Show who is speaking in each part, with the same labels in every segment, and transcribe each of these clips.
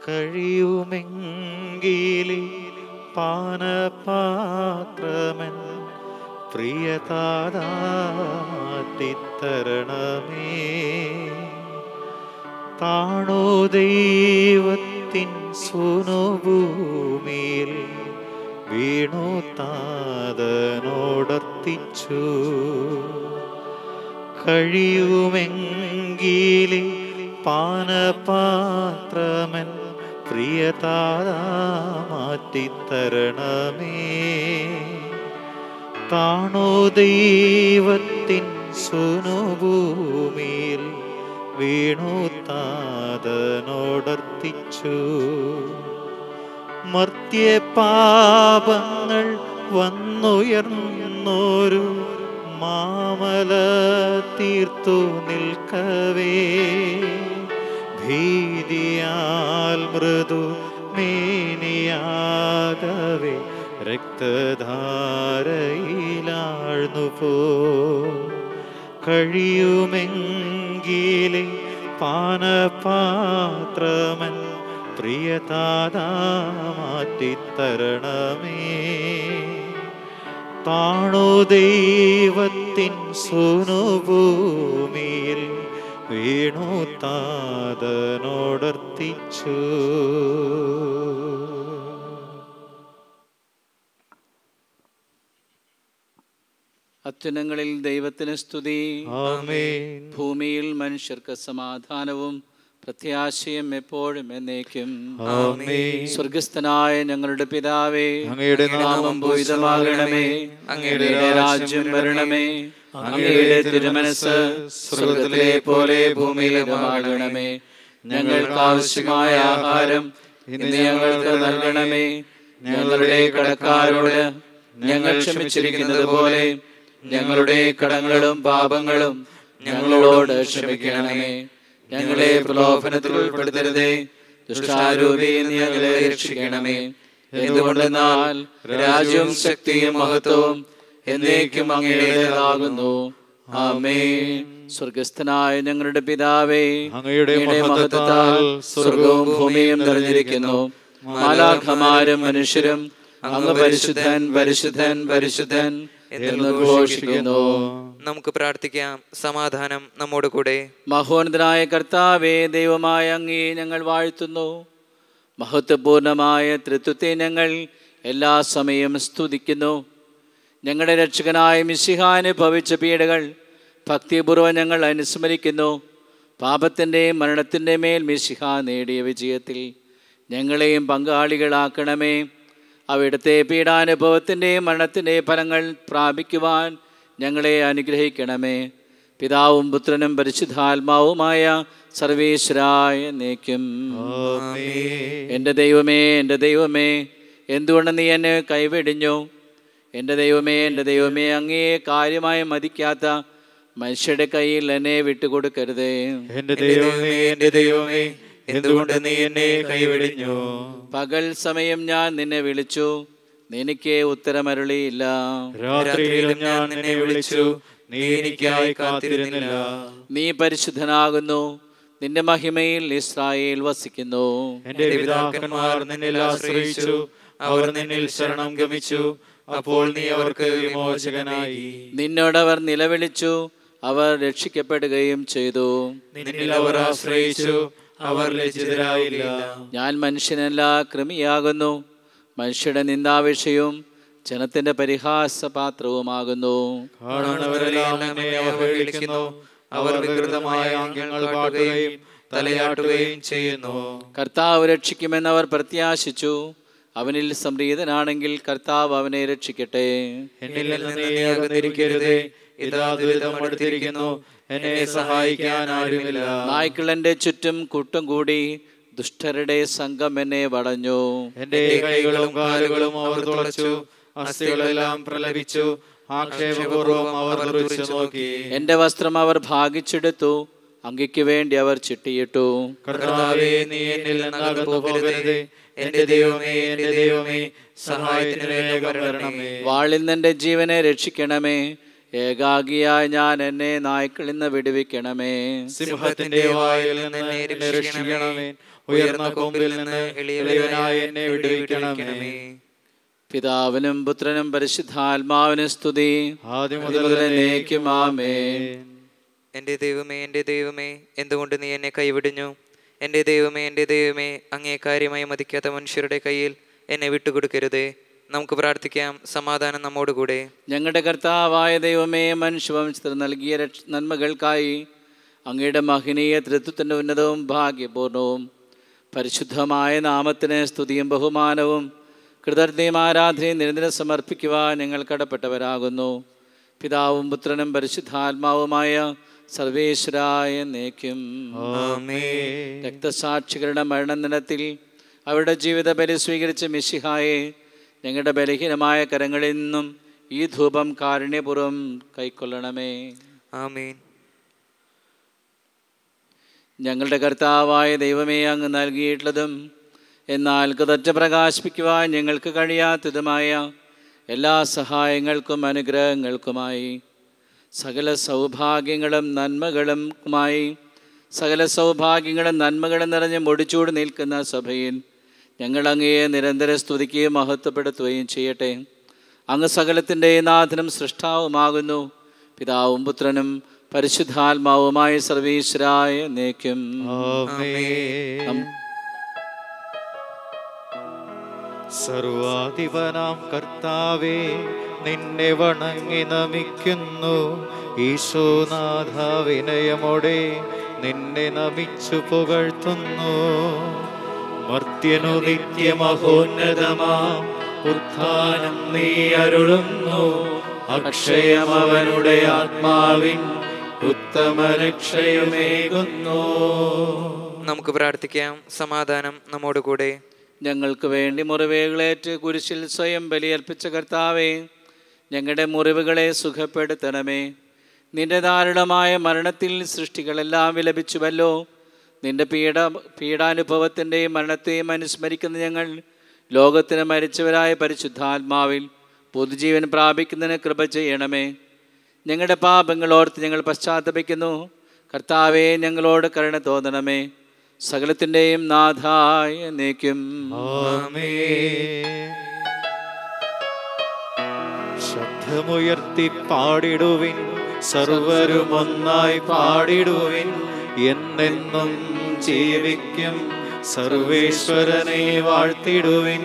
Speaker 1: കഴിയുമെങ്കിലി പാനപാത്രമൻ പ്രിയതാരാത്തിത്തരണമേ താണോ ദൈവത്തിൻ സുനുഭൂമിയിൽ വീണു താതനോടർത്തിച്ചു കഴിയുമെങ്കിലി പാനപാത്രമൻ പ്രിയതാരാ മാറ്റിത്തരണമേ താണോ ദൈവത്തിൻ സുനുഭൂമിയിൽ വീണു താതനോടർത്തിച്ചു മർത്യപാപങ്ങൾ വന്നുയർന്നോരു മാമല തീർത്തു നിൽക്കവേ ഭീതിയാൽ മൃദു മേനിയാകവേ രക്തധാരയിലാഴ്ന്നു പോ കഴിയുമെങ്കിലേ പാനപാത്രമൻ പ്രിയതാതാ മാറ്റിത്തരണമേ താണോ ദൈവത്തിൻ സുനുഭൂമിയിൽ വീണു താതനോടർത്തിച്ചു
Speaker 2: അത്യുന്നങ്ങളിൽ ദൈവത്തിന് സ്തുതി
Speaker 1: ആമേൻ
Speaker 2: ഭൂമിയിൽ മനുഷ്യർക്ക് സമാധാനവും പ്രത്യാശയും എപ്പോഴും എന്നേക്കും
Speaker 1: ആമേൻ
Speaker 2: സ്വർഗസ്ഥനായ ഞങ്ങളുടെ പിതാവേ
Speaker 1: അങ്ങയുടെ
Speaker 2: നാമം പൂജിതമാകണമേ അങ്ങയുടെ രാജ്യം വരണമേ അങ്ങയുടെ തിരുമനസ് സ്വർഗത്തിലെ പോലെ ഭൂമിയിലുമാകണമേ ഞങ്ങൾക്ക് ആവശ്യമായ ആഹാരം ഇന്ന് ഞങ്ങൾക്ക് നൽകണമേ ഞങ്ങളുടെ കടക്കാരോട് ഞങ്ങൾ ക്ഷമിച്ചിരിക്കുന്നത് പോലെ ഞങ്ങളുടെ കടങ്ങളും പാപങ്ങളും ഞങ്ങളോട് ക്ഷമിക്കണമേ ഞങ്ങളെ പ്രലോഭനത്തിൽ ഉൾപ്പെടുത്തരുതേ ദുഷ്ടാരൂപിയിൽ നീ ഞങ്ങളെ രക്ഷിക്കണമേ എന്തുകൊണ്ടെന്നാൽ രാജ്യവും ശക്തിയും മഹത്വവും എന്നേക്കും അങ്ങയുടേതാകുന്നു ആമേ സ്വർഗസ്ഥനായ ഞങ്ങളുടെ പിതാവേ
Speaker 1: അങ്ങയുടെ
Speaker 2: അങ്ങയുടെ
Speaker 1: മഹത്വത്താൽ
Speaker 2: സ്വർഗവും ഭൂമിയും നിറഞ്ഞിരിക്കുന്നു മാലാഖമാരും മനുഷ്യരും അങ്ങ് പരിശുദ്ധൻ പരിശുദ്ധൻ പരിശുദ്ധൻ എന്ന് ഘോഷിക്കുന്നു
Speaker 3: നമുക്ക് പ്രാർത്ഥിക്കാം സമാധാനം നമ്മോട് കൂടെ
Speaker 2: മഹോന്നതനായ കർത്താവേ ദൈവമായ അങ്ങേ ഞങ്ങൾ വാഴ്ത്തുന്നു മഹത്വപൂർണമായ തൃത്വത്തെ ഞങ്ങൾ എല്ലാ സമയം സ്തുതിക്കുന്നു ഞങ്ങളുടെ രക്ഷകനായ മിശിഹാന് ഭവിച്ച പീഡകൾ ഭക്തിപൂർവ്വം ഞങ്ങൾ അനുസ്മരിക്കുന്നു പാപത്തിൻ്റെയും മരണത്തിൻ്റെ മേൽ മിശിഹ നേടിയ വിജയത്തിൽ ഞങ്ങളെയും പങ്കാളികളാക്കണമേ അവിടുത്തെ പീഡാനുഭവത്തിൻ്റെയും മരണത്തിൻ്റെയും ഫലങ്ങൾ പ്രാപിക്കുവാൻ ഞങ്ങളെ അനുഗ്രഹിക്കണമേ പിതാവും പുത്രനും പരിശുദ്ധാത്മാവുമായ സർവേശ്വരായ നീക്കും എൻ്റെ ദൈവമേ എൻ്റെ ദൈവമേ എന്തുകൊണ്ട് നീ എന്നെ കൈവെടിഞ്ഞു എൻ്റെ ദൈവമേ എൻ്റെ ദൈവമേ അങ്ങയെ കാര്യമായി മതിക്കാത്ത മനുഷ്യരുടെ കയ്യിൽ എന്നെ വിട്ടുകൊടുക്കരുതേ
Speaker 1: എന്റെ ദൈവമേ എന്റെ ദൈവമേ എന്തുകൊണ്ട് നീ എന്നെ കൈവെടിഞ്ഞു
Speaker 2: പകൽ സമയം ഞാൻ നിന്നെ വിളിച്ചു നിനക്ക് ഉത്തരമരുളിയില്ല
Speaker 1: രാത്രിയിലും ഞാൻ നിന്നെ വിളിച്ചു നീ എനിക്കായി കാത്തിരുന്നില്ല
Speaker 2: നീ പരിശുദ്ധനാകുന്നു നിന്റെ മഹിമയിൽ ഇസ്രായേൽ വസിക്കുന്നു
Speaker 1: എന്റെ പിതാക്കന്മാർ നിന്നിൽ ആശ്രയിച്ചു അവർ നിന്നിൽ ശരണം ഗമിച്ചു അപ്പോൾ നീ അവർക്ക് വിമോചകനായി
Speaker 2: നിന്നോടവർ നിലവിളിച്ചു അവർ രക്ഷിക്കപ്പെടുകയും ചെയ്തു
Speaker 1: നിന്നിൽ അവർ ആശ്രയിച്ചു അവർ ലജ്ജിതരായില്ല
Speaker 2: ഞാൻ മനുഷ്യനല്ല കൃമിയാകുന്നു മനുഷ്യരുടെ നിന്ദാവിഷയവും ജനത്തിന്റെ പരിഹാസപാത്രവുമാകുന്നു
Speaker 1: കാണുന്നവരെല്ലാം എന്നെ അവഹേളിക്കുന്നു അവർ വികൃതമായ അംഗങ്ങൾ പാട്ടുകയും തലയാട്ടുകയും ചെയ്യുന്നു
Speaker 2: കർത്താവ് രക്ഷിക്കുമെന്നവർ പ്രത്യാശിച്ചു അവനിൽ സംപ്രീതനാണെങ്കിൽ കർത്താവ് അവനെ രക്ഷിക്കട്ടെ
Speaker 1: എന്നിൽ നിന്ന് നീ അകന്നിരിക്കരുതേ ഇതാ ദുരിതം അടുത്തിരിക്കുന്നു എന്നെ സഹായിക്കാൻ ആരുമില്ല
Speaker 2: നായ്ക്കൾ എൻ്റെ ചുറ്റും കൂട്ടം കൂടി ദുഷ്ടരുടെ സംഘം എന്നെ വടഞ്ഞു
Speaker 1: എന്റെ കൈകളും കാലുകളും അവർ തുളച്ചു അസ്ഥികളെല്ലാം പ്രലപിച്ചു ആക്ഷേപപൂർവം അവർ തുറിച്ചു നോക്കി
Speaker 2: എൻ്റെ വസ്ത്രം അവർ ഭാഗിച്ചെടുത്തു അങ്കിക്ക് വേണ്ടി അവർ ചിട്ടിയിട്ടു
Speaker 1: കർത്താവേ നീ എന്നിൽ നിന്ന് അകന്നു പോകരുതേ എന്റെ ദൈവമേ എന്റെ ദൈവമേ സഹായത്തിന് വേഗം വരണമേ
Speaker 2: വാളിൽ നിന്റെ ജീവനെ രക്ഷിക്കണമേ ഏകാഗിയായ ഞാൻ എന്നെ നായ്ക്കളിൽ നിന്ന് വിടുവിക്കണമേ
Speaker 1: സിംഹത്തിന്റെ വായിൽ നിന്ന് എന്നെ രക്ഷിക്കണമേ ഉയർന്ന കൊമ്പിൽ നിന്ന് എളിയവനായ എന്നെ വിടുവിക്കണമേ
Speaker 2: പിതാവിനും പുത്രനും പരിശുദ്ധാത്മാവിനും സ്തുതി
Speaker 1: ആദ്യം
Speaker 2: മുതൽ
Speaker 1: മുതൽ
Speaker 2: എന്നേക്കും ആമേൻ
Speaker 3: എൻ്റെ ദൈവമേ എൻ്റെ ദൈവമേ എന്തുകൊണ്ട് നീ എന്നെ കൈവിടിഞ്ഞു എൻ്റെ ദൈവമേ എൻ്റെ ദൈവമേ അങ്ങേ കാര്യമായി മതിക്കാത്ത മനുഷ്യരുടെ കയ്യിൽ എന്നെ വിട്ടുകൊടുക്കരുതേ നമുക്ക് പ്രാർത്ഥിക്കാം സമാധാനം നമ്മോടുകൂടെ
Speaker 2: ഞങ്ങളുടെ കർത്താവായ ദൈവമേ മനുഷ്യവംശത്തിൽ നൽകിയ രക്ഷ നന്മകൾക്കായി അങ്ങയുടെ മഹനീയ തൃത്വത്തിൻ്റെ ഉന്നതവും ഭാഗ്യപൂർണവും പരിശുദ്ധമായ നാമത്തിന് സ്തുതിയും ബഹുമാനവും കൃതജ്ഞയും ആരാധനയും നിരന്തരം സമർപ്പിക്കുവാൻ ഞങ്ങൾ കടപ്പെട്ടവരാകുന്നു പിതാവും പുത്രനും പരിശുദ്ധാത്മാവുമായ സർവേശ്വരായ നേക്കും രക്തസാക്ഷികളുടെ മരണനിലത്തിൽ അവരുടെ ജീവിത ബലി സ്വീകരിച്ച മിശിഹായെ ഞങ്ങളുടെ ബലഹീനമായ കരങ്ങളിൽ നിന്നും ഈ ധൂപം കാരുണ്യപൂർവ്വം കൈക്കൊള്ളണമേ
Speaker 3: ആമീൻ
Speaker 2: ഞങ്ങളുടെ കർത്താവായ ദൈവമേ അങ്ങ് നൽകിയിട്ടുള്ളതും എന്നാൽ കതറ്റ പ്രകാശിപ്പിക്കുവാൻ ഞങ്ങൾക്ക് കഴിയാത്തതുമായ എല്ലാ സഹായങ്ങൾക്കും അനുഗ്രഹങ്ങൾക്കുമായി സകല സൗഭാഗ്യങ്ങളും നന്മകളുമായി സകല സൗഭാഗ്യങ്ങളും നന്മകളും നിറഞ്ഞ് മുടിച്ചൂട് നിൽക്കുന്ന സഭയിൽ ഞങ്ങൾ അങ്ങയെ നിരന്തരം സ്തുതിക്കുകയും മഹത്വപ്പെടുത്തുകയും ചെയ്യട്ടെ അങ്ങ് സകലത്തിൻ്റെ നാഥനും സൃഷ്ടാവുമാകുന്നു പിതാവും പുത്രനും പരിശുദ്ധാത്മാവുമായ സർവീശ്വരായ നേക്കും
Speaker 1: ആമേൻ സർവാധിപനാം കർത്താവേ നിന്നെ വണങ്ങി നമിക്കുന്നു ഈശോനാഥ വിനയമോടെ നിന്നെ നമിച്ചു പുകഴ്ത്തുന്നു മർത്യനു നിത്യമഹോന്നതമാം ഉത്ഥാനം നീ അരുളുന്നു അക്ഷയമവനുടെ ആത്മാവിൻ ഉത്തമ രക്ഷയുമേകുന്നു
Speaker 3: നമുക്ക് പ്രാർത്ഥിക്കാം സമാധാനം നമ്മോടുകൂടെ
Speaker 2: ഞങ്ങൾക്ക് വേണ്ടി മുറിവുകളേറ്റ് കുരിശിൽ സ്വയം ബലിയർപ്പിച്ച കർത്താവേ ഞങ്ങളുടെ മുറിവുകളെ സുഖപ്പെടുത്തണമേ നിന്റെ ദാരുണമായ മരണത്തിൽ സൃഷ്ടികളെല്ലാം വിലപിച്ചുവല്ലോ നിന്റെ പീഡ പീഡാനുഭവത്തിൻ്റെയും മരണത്തെയും അനുസ്മരിക്കുന്ന ഞങ്ങൾ ലോകത്തിന് മരിച്ചവരായ പരിശുദ്ധാത്മാവിൽ പൊതുജീവൻ പ്രാപിക്കുന്നതിന് കൃപ ചെയ്യണമേ ഞങ്ങളുടെ പാപങ്ങൾ ഓർത്ത് ഞങ്ങൾ പശ്ചാത്തപിക്കുന്നു കർത്താവെ ഞങ്ങളോട് കരുണ തോന്നണമേ സകലത്തിൻ്റെയും നാഥായ നീക്കും
Speaker 1: ആമേൻ. ശബ്ദമുയർത്തി പാടിടുവിൻ സർവരും ഒന്നായി പാടിടുവിൻ എന്നെന്നും ജീവിക്കും സർവേശ്വരനെ വാഴ്ത്തിടുവിൻ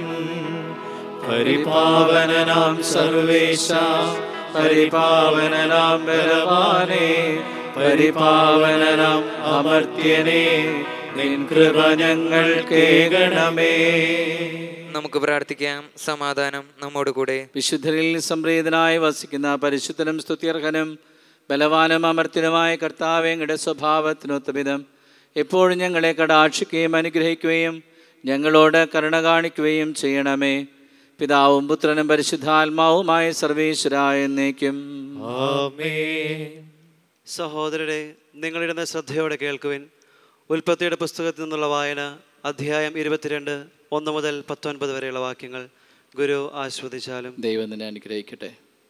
Speaker 1: പരിപാവനനാം സർവേശ പരിപാവനനാം ബലവാനേ പരിപാവനനാം അമർത്യനേ നിൻ കൃപ ഞങ്ങൾ കേകണമേ
Speaker 3: നമുക്ക് പ്രാർത്ഥിക്കാം സമാധാനം നമ്മോടുകൂടെ
Speaker 2: വിശുദ്ധരിൽ സംപ്രീതനായി വസിക്കുന്ന പരിശുദ്ധനും സ്തുത്യർഹനും ബലവാനും അമർത്തിനുമായ കർത്താവേങ്ങളുടെ സ്വഭാവത്തിനൊത്തവിധം എപ്പോഴും ഞങ്ങളെ കടാക്ഷിക്കുകയും അനുഗ്രഹിക്കുകയും ഞങ്ങളോട് കരുണ കാണിക്കുകയും ചെയ്യണമേ പിതാവും പുത്രനും പരിശുദ്ധാത്മാവുമായ സർവേശ്വരായ എന്നേക്കും
Speaker 1: ആമേൻ
Speaker 4: സഹോദരരെ നിങ്ങളിടുന്ന ശ്രദ്ധയോടെ കേൾക്കുവിൻ ഉൽപ്പത്തിയുടെ പുസ്തകത്തിൽ നിന്നുള്ള വായന അധ്യായം ഇരുപത്തിരണ്ട് ഒന്ന് മുതൽ പത്തൊൻപത് വരെയുള്ള വാക്യങ്ങൾ ഗുരു ആസ്വദിച്ചാലും
Speaker 2: ദൈവം നിന്നെ അനുഗ്രഹിക്കട്ടെ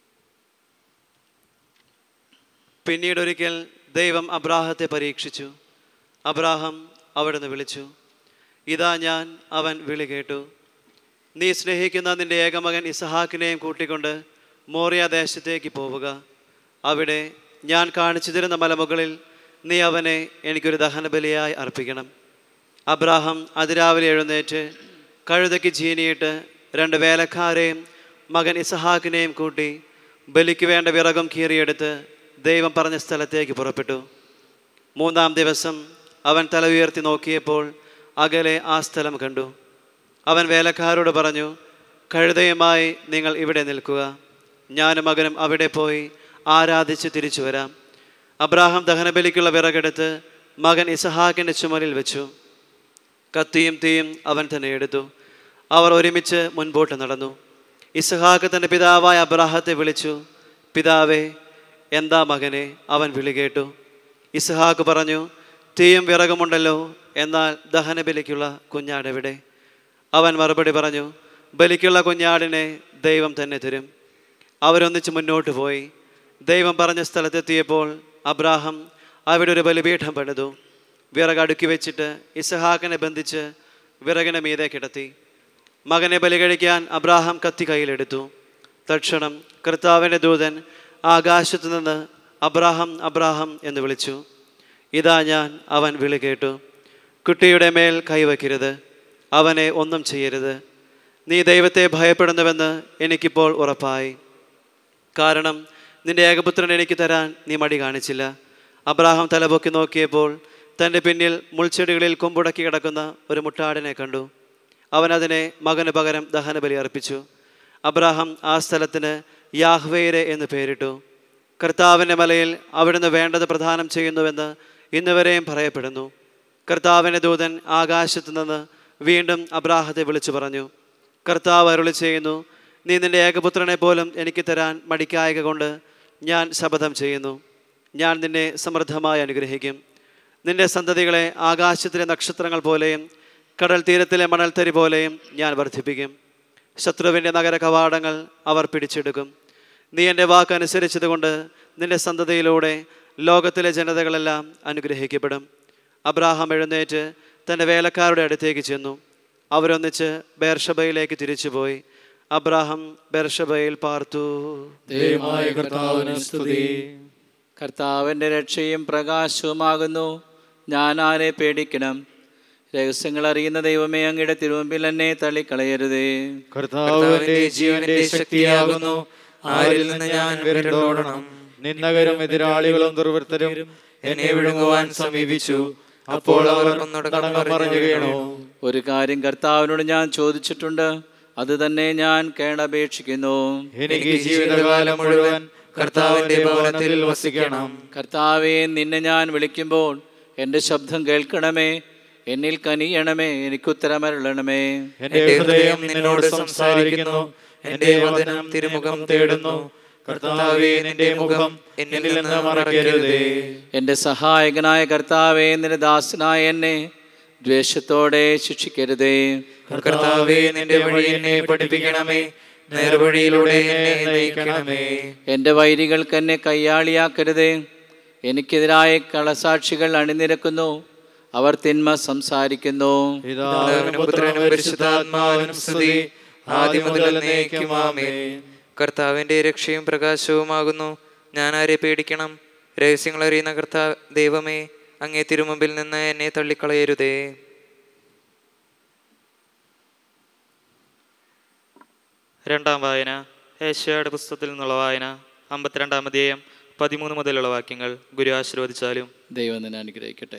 Speaker 4: പിന്നീട് ഒരിക്കൽ ദൈവം അബ്രാഹത്തെ പരീക്ഷിച്ചു അബ്രാഹം അവിടുന്ന് വിളിച്ചു ഇതാ ഞാൻ അവൻ വിളി കേട്ടു നീ സ്നേഹിക്കുന്ന നിന്റെ ഏകമകൻ ഇസഹാക്കിനെയും കൂട്ടിക്കൊണ്ട് മോറിയ ദേശത്തേക്ക് പോവുക അവിടെ ഞാൻ കാണിച്ചു തരുന്ന മലമുകളിൽ നീ അവനെ എനിക്കൊരു ദഹനബലിയായി അർപ്പിക്കണം അബ്രാഹം അതിരാവിലെ എഴുന്നേറ്റ് കഴുതയ്ക്ക് ചീനിയിട്ട് രണ്ട് വേലക്കാരെയും മകൻ ഇസഹാക്കിനെയും കൂട്ടി ബലിക്ക് വേണ്ട വിറകും കീറിയെടുത്ത് ദൈവം പറഞ്ഞ സ്ഥലത്തേക്ക് പുറപ്പെട്ടു മൂന്നാം ദിവസം അവൻ തല ഉയർത്തി നോക്കിയപ്പോൾ അകലെ ആ സ്ഥലം കണ്ടു അവൻ വേലക്കാരോട് പറഞ്ഞു കഴുതയുമായി നിങ്ങൾ ഇവിടെ നിൽക്കുക ഞാനും മകനും അവിടെ പോയി ആരാധിച്ച് തിരിച്ചു വരാം അബ്രാഹാം ദഹനബലിക്കുള്ള വിറകെടുത്ത് മകൻ ഇസഹാക്കിൻ്റെ ചുമലിൽ വെച്ചു കത്തിയും തീയും അവൻ തന്നെ എടുത്തു അവർ ഒരുമിച്ച് മുൻപോട്ട് നടന്നു ഇസഹാക്ക് തൻ്റെ പിതാവായ അബ്രാഹത്തെ വിളിച്ചു പിതാവേ എന്താ മകനെ അവൻ വിളി കേട്ടു ഇസഹാക്ക് പറഞ്ഞു തീയും വിറകുമുണ്ടല്ലോ എന്നാൽ ദഹനബലിക്കുള്ള കുഞ്ഞാടെവിടെ അവൻ മറുപടി പറഞ്ഞു ബലിക്കുള്ള കുഞ്ഞാടിനെ ദൈവം തന്നെ തരും അവരൊന്നിച്ച് മുന്നോട്ട് പോയി ദൈവം പറഞ്ഞ സ്ഥലത്തെത്തിയപ്പോൾ അബ്രാഹം അവിടെ ഒരു ബലിപീഠം പണിതു വിറക് അടുക്കി വെച്ചിട്ട് ഇസഹാക്കിനെ ബന്ധിച്ച് വിറകിനെ മീതെ കിടത്തി മകനെ ബലി കഴിക്കാൻ അബ്രാഹാം കത്തി കയ്യിലെടുത്തു തക്ഷണം കർത്താവിൻ്റെ ദൂതൻ ആകാശത്തു നിന്ന് അബ്രാഹം അബ്രാഹം എന്ന് വിളിച്ചു ഇതാ ഞാൻ അവൻ വിളി കേട്ടു കുട്ടിയുടെ മേൽ കൈവയ്ക്കരുത് അവനെ ഒന്നും ചെയ്യരുത് നീ ദൈവത്തെ ഭയപ്പെടുന്നുവെന്ന് എനിക്കിപ്പോൾ ഉറപ്പായി കാരണം നിന്റെ ഏകപുത്രൻ എനിക്ക് തരാൻ നീ മടി കാണിച്ചില്ല അബ്രാഹാം തലപൊക്കി നോക്കിയപ്പോൾ തൻ്റെ പിന്നിൽ മുൾച്ചെടികളിൽ കൊമ്പുടക്കി കിടക്കുന്ന ഒരു മുട്ടാടിനെ കണ്ടു അവൻ അതിനെ മകന് പകരം ദഹനബലി അർപ്പിച്ചു അബ്രാഹാം ആ സ്ഥലത്തിന് യാഹ്വേരെ എന്ന് പേരിട്ടു കർത്താവിൻ്റെ മലയിൽ അവിടുന്ന് വേണ്ടത് പ്രദാനം ചെയ്യുന്നുവെന്ന് ഇന്നുവരെയും പറയപ്പെടുന്നു കർത്താവിൻ്റെ ദൂതൻ ആകാശത്തു നിന്ന് വീണ്ടും അബ്രാഹത്തെ വിളിച്ചു പറഞ്ഞു കർത്താവ് അരുളി ചെയ്യുന്നു നീ നിന്റെ ഏകപുത്രനെ പോലും എനിക്ക് തരാൻ മടിക്കായക കൊണ്ട് ഞാൻ ശപഥം ചെയ്യുന്നു ഞാൻ നിന്നെ സമൃദ്ധമായി അനുഗ്രഹിക്കും നിന്റെ സന്തതികളെ ആകാശത്തിലെ നക്ഷത്രങ്ങൾ പോലെയും കടൽ തീരത്തിലെ മണൽത്തരി പോലെയും ഞാൻ വർദ്ധിപ്പിക്കും ശത്രുവിൻ്റെ നഗര കവാടങ്ങൾ അവർ പിടിച്ചെടുക്കും നീ എൻ്റെ വാക്കനുസരിച്ചതുകൊണ്ട് നിന്റെ സന്തതിയിലൂടെ ലോകത്തിലെ ജനതകളെല്ലാം അനുഗ്രഹിക്കപ്പെടും അബ്രാഹാം എഴുന്നേറ്റ് തൻ്റെ വേലക്കാരുടെ അടുത്തേക്ക് ചെന്നു അവരൊന്നിച്ച് ബേർഷബയിലേക്ക് തിരിച്ചുപോയി അബ്രാഹാം ബേർഷബയിൽ പാർത്തു
Speaker 1: ദൈവമായ കർത്താവിന് സ്തുതി
Speaker 2: കർത്താവിൻ്റെ രക്ഷയും പ്രകാശവുമാകുന്നു ഞാൻ ആരെ പേടിക്കണം രഹസ്യങ്ങൾ അറിയുന്ന ദൈവമേ അങ്ങയുടെ തിരുമുമ്പിൽ എന്നെ തള്ളിക്കളയരുതേ
Speaker 1: കർത്താവിന്റെ ജീവന്റെ ശക്തിയാകുന്നു ആരിൽ നിന്ന് ഞാൻ വിരണ്ടോടണം നിന്നകരും എതിരാളികളും ദുർവൃത്തരും എന്നെ വിഴുങ്ങുവാൻ സമീപിച്ചു അപ്പോൾ അവർ തടങ്ങൾ പറഞ്ഞു വീണു
Speaker 2: ഒരു കാര്യം കർത്താവിനോട് ഞാൻ ചോദിച്ചിട്ടുണ്ട് അത് തന്നെ ഞാൻ കേണപേക്ഷിക്കുന്നു
Speaker 1: എനിക്ക് ജീവിതകാലം മുഴുവൻ കർത്താവിന്റെ ഭവനത്തിൽ വസിക്കണം
Speaker 2: കർത്താവെ നിന്നെ ഞാൻ വിളിക്കുമ്പോൾ എൻ്റെ ശബ്ദം കേൾക്കണമേ എന്നിൽ കനിയണമേ എനിക്കുത്തരമരുളണമേ
Speaker 1: എന്റെ ഹൃദയം നിന്നോട് സംസാരിക്കുന്നു എന്റെ വചനം തിരുമുഖം തേടുന്നു കർത്താവേ നിന്റെ മുഖം എന്നിൽ നിന്ന് മറക്കരുതേ
Speaker 2: എൻ്റെ സഹായകനായ കർത്താവെ നിന്റെ ദാസനായ എന്നെ ദ്വേഷത്തോടെ ശിക്ഷിക്കരുതേ
Speaker 1: കർത്താവേ നിന്റെ വഴി എന്നെ പഠിപ്പിക്കണമേ നേർവഴിയിലൂടെ എന്നെ നയിക്കണമേ
Speaker 2: എൻ്റെ വൈരികൾക്ക് എന്നെ കയ്യാളിയാക്കരുതേ എനിക്കെതിരായ കളസാക്ഷികൾ അണിനിരക്കുന്നു അവർ തിന്മ സംസാരിക്കുന്നു
Speaker 1: പിതാവിനും പുത്രനും പരിശുദ്ധാത്മാവിനും സ്തുതി ആദ്യം മുതൽ എന്നേക്കും ആമേൻ
Speaker 3: കർത്താവിൻ്റെ രക്ഷയും പ്രകാശവുമാകുന്നു ഞാൻ ആരെ പേടിക്കണം രഹസ്യങ്ങൾ അറിയുന്ന കർത്താവ് ദൈവമേ അങ്ങേ തിരുമുമ്പിൽ നിന്ന് എന്നെ തള്ളിക്കളയരുതേ രണ്ടാം വായന ഏഷ്യയുടെ പുസ്തകത്തിൽ നിന്നുള്ള വായന അമ്പത്തിരണ്ടാം അധ്യായം പതിമൂന്ന് മുതലുള്ള വാക്യങ്ങൾ ഗുരു ആശീർവദിച്ചാലും
Speaker 2: ദൈവം നിന്നെ അനുഗ്രഹിക്കട്ടെ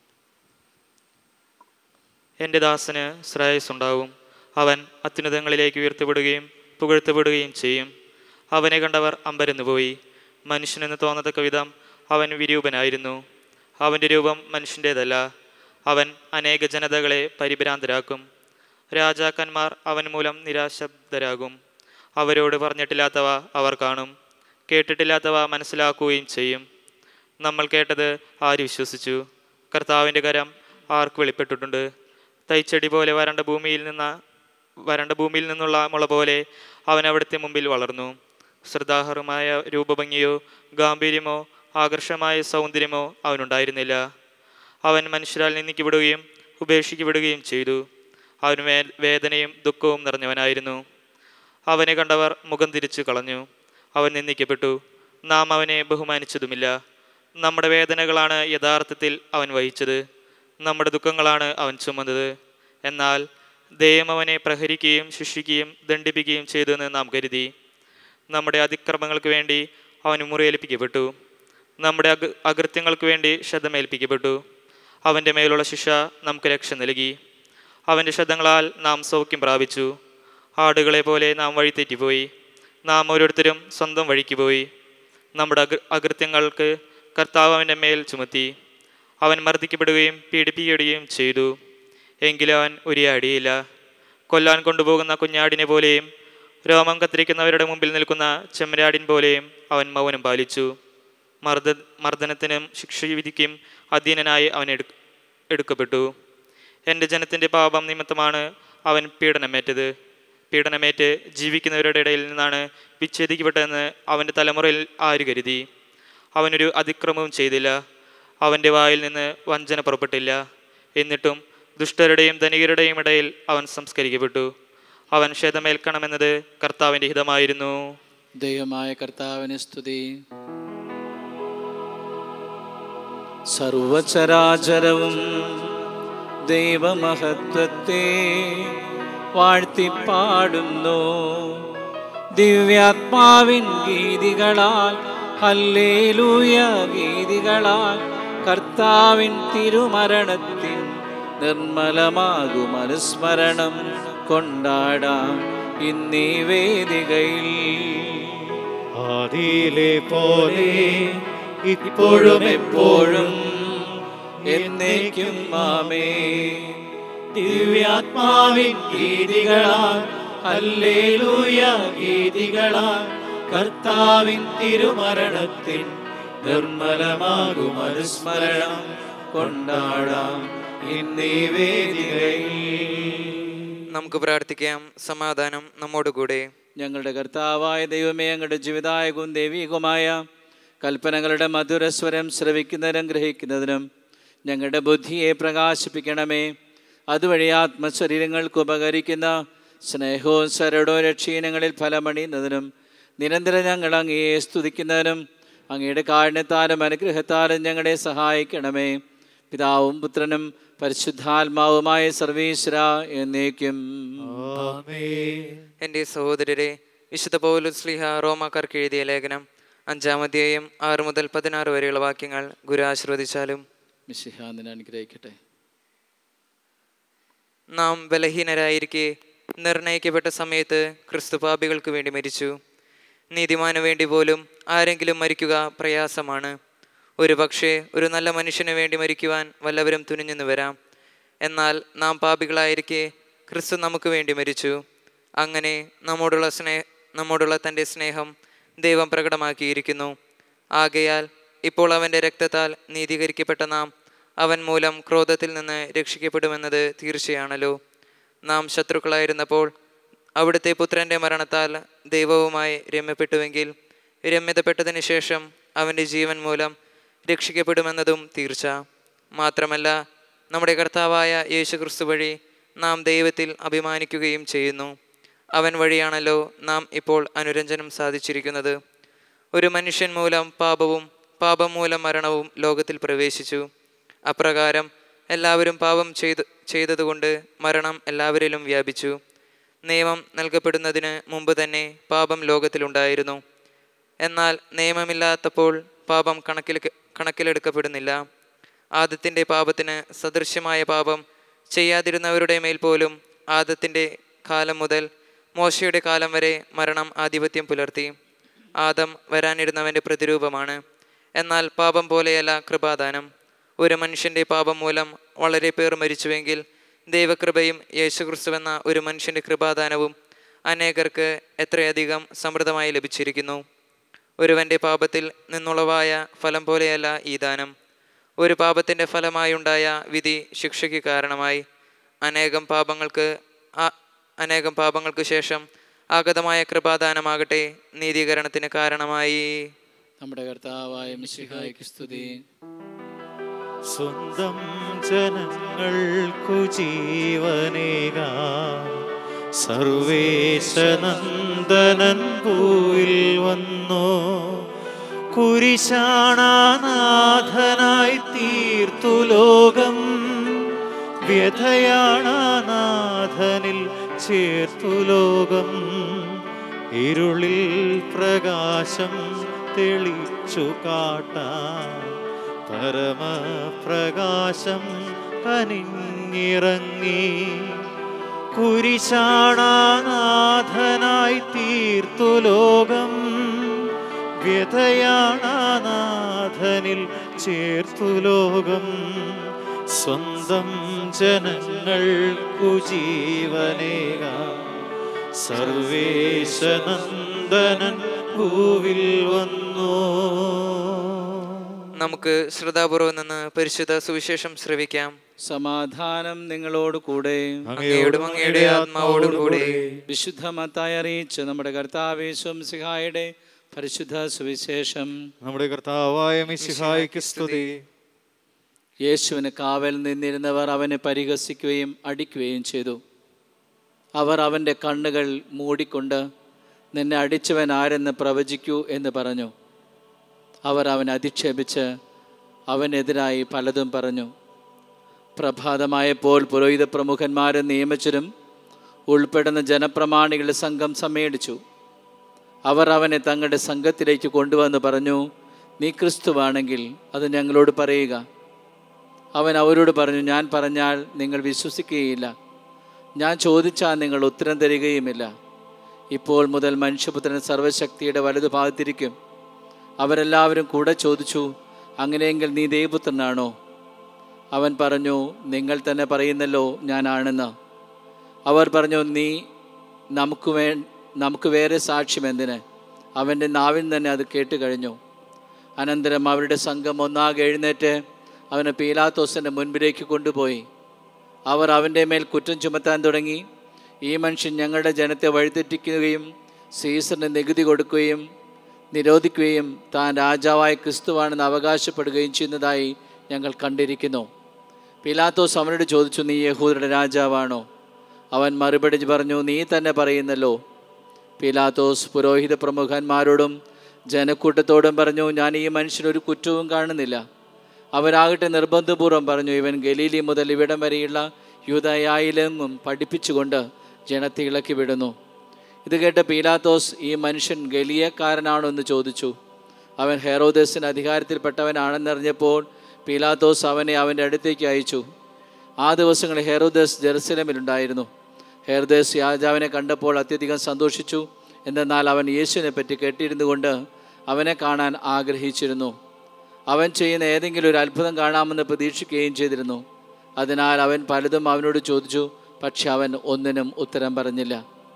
Speaker 3: എൻ്റെ ദാസന് ശ്രേയസ് ഉണ്ടാവും അവൻ അത്യുന്നതങ്ങളിലേക്ക് ഉയർത്തപ്പെടുകയും പുകഴ്ത്തപ്പെടുകയും ചെയ്യും അവനെ കണ്ടവർ അമ്പരന്നു പോയി മനുഷ്യനെന്ന് തോന്നത്തക്ക വിധം അവൻ വിരൂപനായിരുന്നു അവൻ്റെ രൂപം മനുഷ്യൻ്റേതല്ല അവൻ അനേക ജനതകളെ പരിഭ്രാന്തരാക്കും രാജാക്കന്മാർ അവൻ മൂലം നിരാശബ്ദരാകും അവരോട് പറഞ്ഞിട്ടില്ലാത്തവ അവർ കാണും കേട്ടിട്ടില്ലാത്തവ മനസ്സിലാക്കുകയും ചെയ്യും നമ്മൾ കേട്ടത് ആര് വിശ്വസിച്ചു കർത്താവിൻ്റെ കരം ആർക്ക് വെളിപ്പെട്ടിട്ടുണ്ട് തൈച്ചെടി പോലെ വരണ്ട ഭൂമിയിൽ നിന്ന് വരണ്ട ഭൂമിയിൽ നിന്നുള്ള മുള പോലെ അവൻ അവിടുത്തെ മുമ്പിൽ വളർന്നു ശ്രദ്ധാഹരമായ രൂപഭംഗിയോ ഗാംഭീര്യമോ ആകർഷമായ സൗന്ദര്യമോ അവനുണ്ടായിരുന്നില്ല അവൻ മനുഷ്യരാൽ നിന്ദിക്കപ്പെടുകയും ഉപേക്ഷിക്കപ്പെടുകയും ചെയ്തു അവൻ വേ വേദനയും ദുഃഖവും നിറഞ്ഞവനായിരുന്നു അവനെ കണ്ടവർ മുഖം തിരിച്ചു കളഞ്ഞു അവൻ നിന്ദിക്കപ്പെട്ടു നാം അവനെ ബഹുമാനിച്ചതുമില്ല നമ്മുടെ വേദനകളാണ് യഥാർത്ഥത്തിൽ അവൻ വഹിച്ചത് നമ്മുടെ ദുഃഖങ്ങളാണ് അവൻ ചുമന്നത് എന്നാൽ ദൈവം അവനെ പ്രഹരിക്കുകയും ശിക്ഷിക്കുകയും ദണ്ഡിപ്പിക്കുകയും ചെയ്തു എന്ന് നാം കരുതി നമ്മുടെ അതിക്രമങ്ങൾക്ക് വേണ്ടി അവൻ മുറിയേൽപ്പിക്കപ്പെട്ടു നമ്മുടെ അക അകൃത്യങ്ങൾക്ക് വേണ്ടി ക്ഷതമേൽപ്പിക്കപ്പെട്ടു അവൻ്റെ മേലുള്ള ശിക്ഷ നമുക്ക് രക്ഷ നൽകി അവൻ്റെ ശബ്ദങ്ങളാൽ നാം സൗഖ്യം പ്രാപിച്ചു ആടുകളെ പോലെ നാം വഴിതെറ്റിപ്പോയി നാം ഓരോരുത്തരും സ്വന്തം വഴിക്ക് പോയി നമ്മുടെ അകൃ അകൃത്യങ്ങൾക്ക് കർത്താവ് അവൻ്റെ മേൽ ചുമത്തി അവൻ മർദ്ദിക്കപ്പെടുകയും പീഡിപ്പിക്കപ്പെടുകയും ചെയ്തു എങ്കിലും അവൻ ഉരിയാടിയില്ല കൊല്ലാൻ കൊണ്ടുപോകുന്ന കുഞ്ഞാടിനെ പോലെയും രോമം കത്തിരിക്കുന്നവരുടെ മുമ്പിൽ നിൽക്കുന്ന ചെമ്മരാടിൻ പോലെയും അവൻ മൗനം പാലിച്ചു മർദ്ദ മർദ്ദനത്തിനും ശിക്ഷവിധിക്കും അധീനനായി അവൻ എടു എടുക്കപ്പെട്ടു എൻ്റെ ജനത്തിൻ്റെ പാപം നിമിത്തമാണ് അവൻ പീഡനമേറ്റത് പീഡനമേറ്റ് ജീവിക്കുന്നവരുടെ ഇടയിൽ നിന്നാണ് വിച്ഛേദിക്കപ്പെട്ടതെന്ന് അവൻ്റെ തലമുറയിൽ ആര് കരുതി അവനൊരു അതിക്രമവും ചെയ്തില്ല
Speaker 5: അവൻ്റെ വായിൽ നിന്ന് വഞ്ചന പുറപ്പെട്ടില്ല എന്നിട്ടും ദുഷ്ടരുടെയും ധനികരുടെയും ഇടയിൽ അവൻ സംസ്കരിക്കപ്പെട്ടു അവൻ ക്ഷതമേൽക്കണമെന്നത് കർത്താവിൻ്റെ ഹിതമായിരുന്നു
Speaker 2: ദൈവമായ കർത്താവിന് സ്തുതി സർവചരാചരവും ദൈവമഹത്വത്തെ വാഴ്ത്തിപ്പാടുന്നു ദിവ്യാത്മാവിൻ ഗീതികളാൽ ഹല്ലേലൂയ ഗീതികളാൽ കർത്താവിൻ തിരുമരണത്തിൻ നിർമ്മലമാകും അനുസ്മരണം കൊണ്ടാടാം ഇന്നീ വേദികയിൽ
Speaker 1: ആദിയിലെ പോലെ ഇപ്പോഴും എപ്പോഴും
Speaker 2: എന്നേക്കും മാമേ
Speaker 1: ദിവ്യാത്മാവിൻ ഗീതികളാൽ ഹല്ലേലൂയ ഗീതികളാൽ കർത്താവിൻ തിരുമരണത്തിൻ നിർമ്മലമാകും അനുസ്മരണം കൊണ്ടാടാം ഇന്നീ വേദികയിൽ
Speaker 3: നമുക്ക് പ്രാർത്ഥിക്കാം സമാധാനം നമ്മോടുകൂടെ
Speaker 2: ഞങ്ങളുടെ കർത്താവായ ദൈവമേ ഞങ്ങളുടെ ജീവിതായകവും ദൈവികവുമായ കൽപ്പനകളുടെ മധുരസ്വരം ശ്രവിക്കുന്നതിനും ഗ്രഹിക്കുന്നതിനും ഞങ്ങളുടെ ബുദ്ധിയെ പ്രകാശിപ്പിക്കണമേ അതുവഴി ആത്മശരീരങ്ങൾക്ക് ഉപകരിക്കുന്ന സ്നേഹവും ശരടവും രക്ഷീനങ്ങളിൽ ഫലമണിയുന്നതിനും നിരന്തരം ഞങ്ങൾ അങ്ങയെ സ്തുതിക്കുന്നതിനും അങ്ങയുടെ കാരുണ്യത്താലും അനുഗ്രഹത്താലും ഞങ്ങളെ സഹായിക്കണമേ പിതാവും പുത്രനും പരിശുദ്ധാത്മാവുമായ സർവീശ്വര എന്നേക്കും
Speaker 3: എൻ്റെ സഹോദരരെ വിശുദ്ധ പൗലുസ്ലിഹ റോമാക്കാർക്ക് എഴുതിയ ലേഖനം അഞ്ചാം അധ്യായം ആറ് മുതൽ പതിനാറ് വരെയുള്ള വാക്യങ്ങൾ ഗുരു ആശീർവദിച്ചാലും
Speaker 2: മിശിഹാന്തിനെ അനുഗ്രഹിക്കട്ടെ
Speaker 3: നാം ബലഹീനരായിരിക്കെ നിർണയിക്കപ്പെട്ട സമയത്ത് ക്രിസ്തു പാപികൾക്ക് വേണ്ടി മരിച്ചു നീതിമാനു വേണ്ടി പോലും ആരെങ്കിലും മരിക്കുക പ്രയാസമാണ് ഒരു പക്ഷേ ഒരു നല്ല മനുഷ്യന് വേണ്ടി മരിക്കുവാൻ വല്ലവരും തുനിഞ്ഞെന്ന് വരാം എന്നാൽ നാം പാപികളായിരിക്കെ ക്രിസ്തു നമുക്ക് വേണ്ടി മരിച്ചു അങ്ങനെ നമ്മോടുള്ള സ്നേഹ നമ്മോടുള്ള തൻ്റെ സ്നേഹം ദൈവം പ്രകടമാക്കിയിരിക്കുന്നു ആകയാൽ ഇപ്പോൾ അവൻ്റെ രക്തത്താൽ നീതീകരിക്കപ്പെട്ട നാം അവൻ മൂലം ക്രോധത്തിൽ നിന്ന് രക്ഷിക്കപ്പെടുമെന്നത് തീർച്ചയാണല്ലോ നാം ശത്രുക്കളായിരുന്നപ്പോൾ അവിടുത്തെ പുത്രൻ്റെ മരണത്താൽ ദൈവവുമായി രമ്യപ്പെട്ടുവെങ്കിൽ രമ്യതപ്പെട്ടതിന് ശേഷം അവൻ്റെ ജീവൻ മൂലം രക്ഷിക്കപ്പെടുമെന്നതും തീർച്ച മാത്രമല്ല നമ്മുടെ കർത്താവായ യേശു ക്രിസ്തു വഴി നാം ദൈവത്തിൽ അഭിമാനിക്കുകയും ചെയ്യുന്നു അവൻ വഴിയാണല്ലോ നാം ഇപ്പോൾ അനുരഞ്ജനം സാധിച്ചിരിക്കുന്നത് ഒരു മനുഷ്യൻ മൂലം പാപവും പാപം മൂലം മരണവും ലോകത്തിൽ പ്രവേശിച്ചു അപ്രകാരം എല്ലാവരും പാപം ചെയ്തു ചെയ്തതുകൊണ്ട് മരണം എല്ലാവരിലും വ്യാപിച്ചു നിയമം നൽകപ്പെടുന്നതിന് മുമ്പ് തന്നെ പാപം ലോകത്തിലുണ്ടായിരുന്നു എന്നാൽ നിയമമില്ലാത്തപ്പോൾ പാപം കണക്കിൽ കണക്കിലെടുക്കപ്പെടുന്നില്ല ആദത്തിൻ്റെ പാപത്തിന് സദൃശ്യമായ പാപം ചെയ്യാതിരുന്നവരുടെ മേൽ പോലും ആദത്തിൻ്റെ കാലം മുതൽ മോശയുടെ കാലം വരെ മരണം ആധിപത്യം പുലർത്തി ആദം വരാനിരുന്നവൻ്റെ പ്രതിരൂപമാണ് എന്നാൽ പാപം പോലെയല്ല കൃപാദാനം ഒരു മനുഷ്യൻ്റെ പാപം മൂലം വളരെ പേർ മരിച്ചുവെങ്കിൽ ദൈവകൃപയും യേശുക്രിസ്തുവെന്ന ഒരു മനുഷ്യൻ്റെ കൃപാദാനവും അനേകർക്ക് എത്രയധികം സമൃദ്ധമായി ലഭിച്ചിരിക്കുന്നു ഒരുവൻ്റെ പാപത്തിൽ നിന്നുളവായ ഫലം പോലെയല്ല ഈ ദാനം ഒരു പാപത്തിൻ്റെ ഫലമായുണ്ടായ വിധി ശിക്ഷയ്ക്ക് കാരണമായി അനേകം പാപങ്ങൾക്ക് ആ- അനേകം പാപങ്ങൾക്ക് ശേഷം ആഗതമായ കൃപാദാനമാകട്ടെ നീതീകരണത്തിന് കാരണമായി
Speaker 2: നമ്മുടെ കർത്താവായ മിശിഹായ്ക്ക് സ്തുതി
Speaker 1: സ്വന്തം ജനങ്ങൾക്കു ജീവനേക സർവേശനന്ദനൻ ഭൂവിൽ വന്നു കുരിശാണാനാഥനായി തീർത്തു ലോകം വ്യഥയാണാനാഥനിൽ ചേർത്തു ലോകം ഇരുളിൽ പ്രകാശം തെളിച്ചു കാട്ടാൻ പരമപ്രകാശം കനിഞ്ഞിറങ്ങി കുരിശാണാനാഥനായി തീർത്തു ലോകം വ്യഥയാണാനാഥനിൽ ചേർത്തു ലോകം സ്വന്തം ജനങ്ങൾക്കു ജീവനേക സർവേശനന്ദനൻ ഭൂവിൽ വന്നു
Speaker 3: നമുക്ക് ശ്രദ്ധാപൂർവം നിന്ന് പരിശുദ്ധ സുവിശേഷം ശ്രവിക്കാം
Speaker 2: സമാധാനം നിങ്ങളോട് കൂടെ
Speaker 3: അങ്ങയോടും അങ്ങയുടെ ആത്മാവോടും കൂടെ
Speaker 2: വിശുദ്ധ മത്തായി അറിയിച്ച് നമ്മുടെ കർത്താവേശും സിഹായുടെ പരിശുദ്ധ സുവിശേഷം
Speaker 1: നമ്മുടെ കർത്താവായ മിശിഹായ്ക്ക് സ്തുതി
Speaker 2: യേശുവിന് കാവൽ നിന്നിരുന്നവർ അവനെ പരിഹസിക്കുകയും അടിക്കുകയും ചെയ്തു അവർ അവൻ്റെ കണ്ണുകൾ മൂടിക്കൊണ്ട് നിന്നെ അടിച്ചവൻ ആരെന്ന് പ്രവചിക്കൂ എന്ന് പറഞ്ഞു അവർ അവൻ അധിക്ഷേപിച്ച് അവനെതിരായി പലതും പറഞ്ഞു പ്രഭാതമായപ്പോൾ പുരോഹിത പ്രമുഖന്മാരും നിയമിച്ചരും ഉൾപ്പെടുന്ന ജനപ്രമാണികളുടെ സംഘം സമ്മേളിച്ചു അവർ അവനെ തങ്ങളുടെ സംഘത്തിലേക്ക് കൊണ്ടുവന്ന് പറഞ്ഞു നീ ക്രിസ്തുവാണെങ്കിൽ അത് ഞങ്ങളോട് പറയുക അവൻ അവരോട് പറഞ്ഞു ഞാൻ പറഞ്ഞാൽ നിങ്ങൾ വിശ്വസിക്കുകയില്ല ഞാൻ ചോദിച്ചാൽ നിങ്ങൾ ഉത്തരം തരികയുമില്ല ഇപ്പോൾ മുതൽ മനുഷ്യപുത്രൻ സർവശക്തിയുടെ വലതുഭാഗത്തിരിക്കും അവരെല്ലാവരും കൂടെ ചോദിച്ചു അങ്ങനെയെങ്കിൽ നീ ദൈവപുത്രനാണോ അവൻ പറഞ്ഞു നിങ്ങൾ തന്നെ പറയുന്നല്ലോ ഞാനാണെന്ന് അവർ പറഞ്ഞു നീ നമുക്ക് വേ നമുക്ക് വേറെ സാക്ഷ്യം എന്തിന് അവൻ്റെ നാവിൽ തന്നെ അത് കേട്ട് കഴിഞ്ഞു അനന്തരം അവരുടെ സംഘം ഒന്നാകെ എഴുന്നേറ്റ് അവനെ പീലാത്തോസിൻ്റെ മുൻപിലേക്ക് കൊണ്ടുപോയി അവർ അവൻ്റെ മേൽ കുറ്റം ചുമത്താൻ തുടങ്ങി ഈ മനുഷ്യൻ ഞങ്ങളുടെ ജനത്തെ വഴിതെറ്റിക്കുകയും സീസറിന് നികുതി കൊടുക്കുകയും നിരോധിക്കുകയും താൻ രാജാവായ ക്രിസ്തുവാണെന്ന് അവകാശപ്പെടുകയും ചെയ്യുന്നതായി ഞങ്ങൾ കണ്ടിരിക്കുന്നു പിലാത്തോസ് അവനോട് ചോദിച്ചു നീ യഹൂദരുടെ രാജാവാണോ അവൻ മറുപടി പറഞ്ഞു നീ തന്നെ പറയുന്നല്ലോ പിലാത്തോസ് പുരോഹിത പ്രമുഖന്മാരോടും ജനക്കൂട്ടത്തോടും പറഞ്ഞു ഞാൻ ഈ മനുഷ്യനൊരു കുറ്റവും കാണുന്നില്ല അവരാകട്ടെ നിർബന്ധപൂർവ്വം പറഞ്ഞു ഇവൻ ഗലീലി മുതൽ ഇവിടം വരെയുള്ള യൂതയായിലെങ്ങും പഠിപ്പിച്ചുകൊണ്ട് ജനത്തെ ഇളക്കി വിടുന്നു ഇത് കേട്ട പീലാത്തോസ് ഈ മനുഷ്യൻ ഗലിയക്കാരനാണോ എന്ന് ചോദിച്ചു അവൻ ഹെറോദേസിന് അധികാരത്തിൽപ്പെട്ടവനാണെന്നറിഞ്ഞപ്പോൾ പീലാത്തോസ് അവനെ അവൻ്റെ അടുത്തേക്ക് അയച്ചു ആ ദിവസങ്ങളിൽ ഹെറോദേസ് ജെറുസലേമിലുണ്ടായിരുന്നു ഹെർദേസ് രാജാവിനെ കണ്ടപ്പോൾ അത്യധികം സന്തോഷിച്ചു എന്തെന്നാൽ അവൻ യേശുവിനെ പറ്റി കേട്ടിരുന്നു കൊണ്ട് അവനെ കാണാൻ ആഗ്രഹിച്ചിരുന്നു അവൻ ചെയ്യുന്ന ഏതെങ്കിലും ഒരു അത്ഭുതം കാണാമെന്ന് പ്രതീക്ഷിക്കുകയും ചെയ്തിരുന്നു അതിനാൽ അവൻ പലതും അവനോട് ചോദിച്ചു പക്ഷെ അവൻ ഒന്നിനും ഉത്തരം പറഞ്ഞില്ല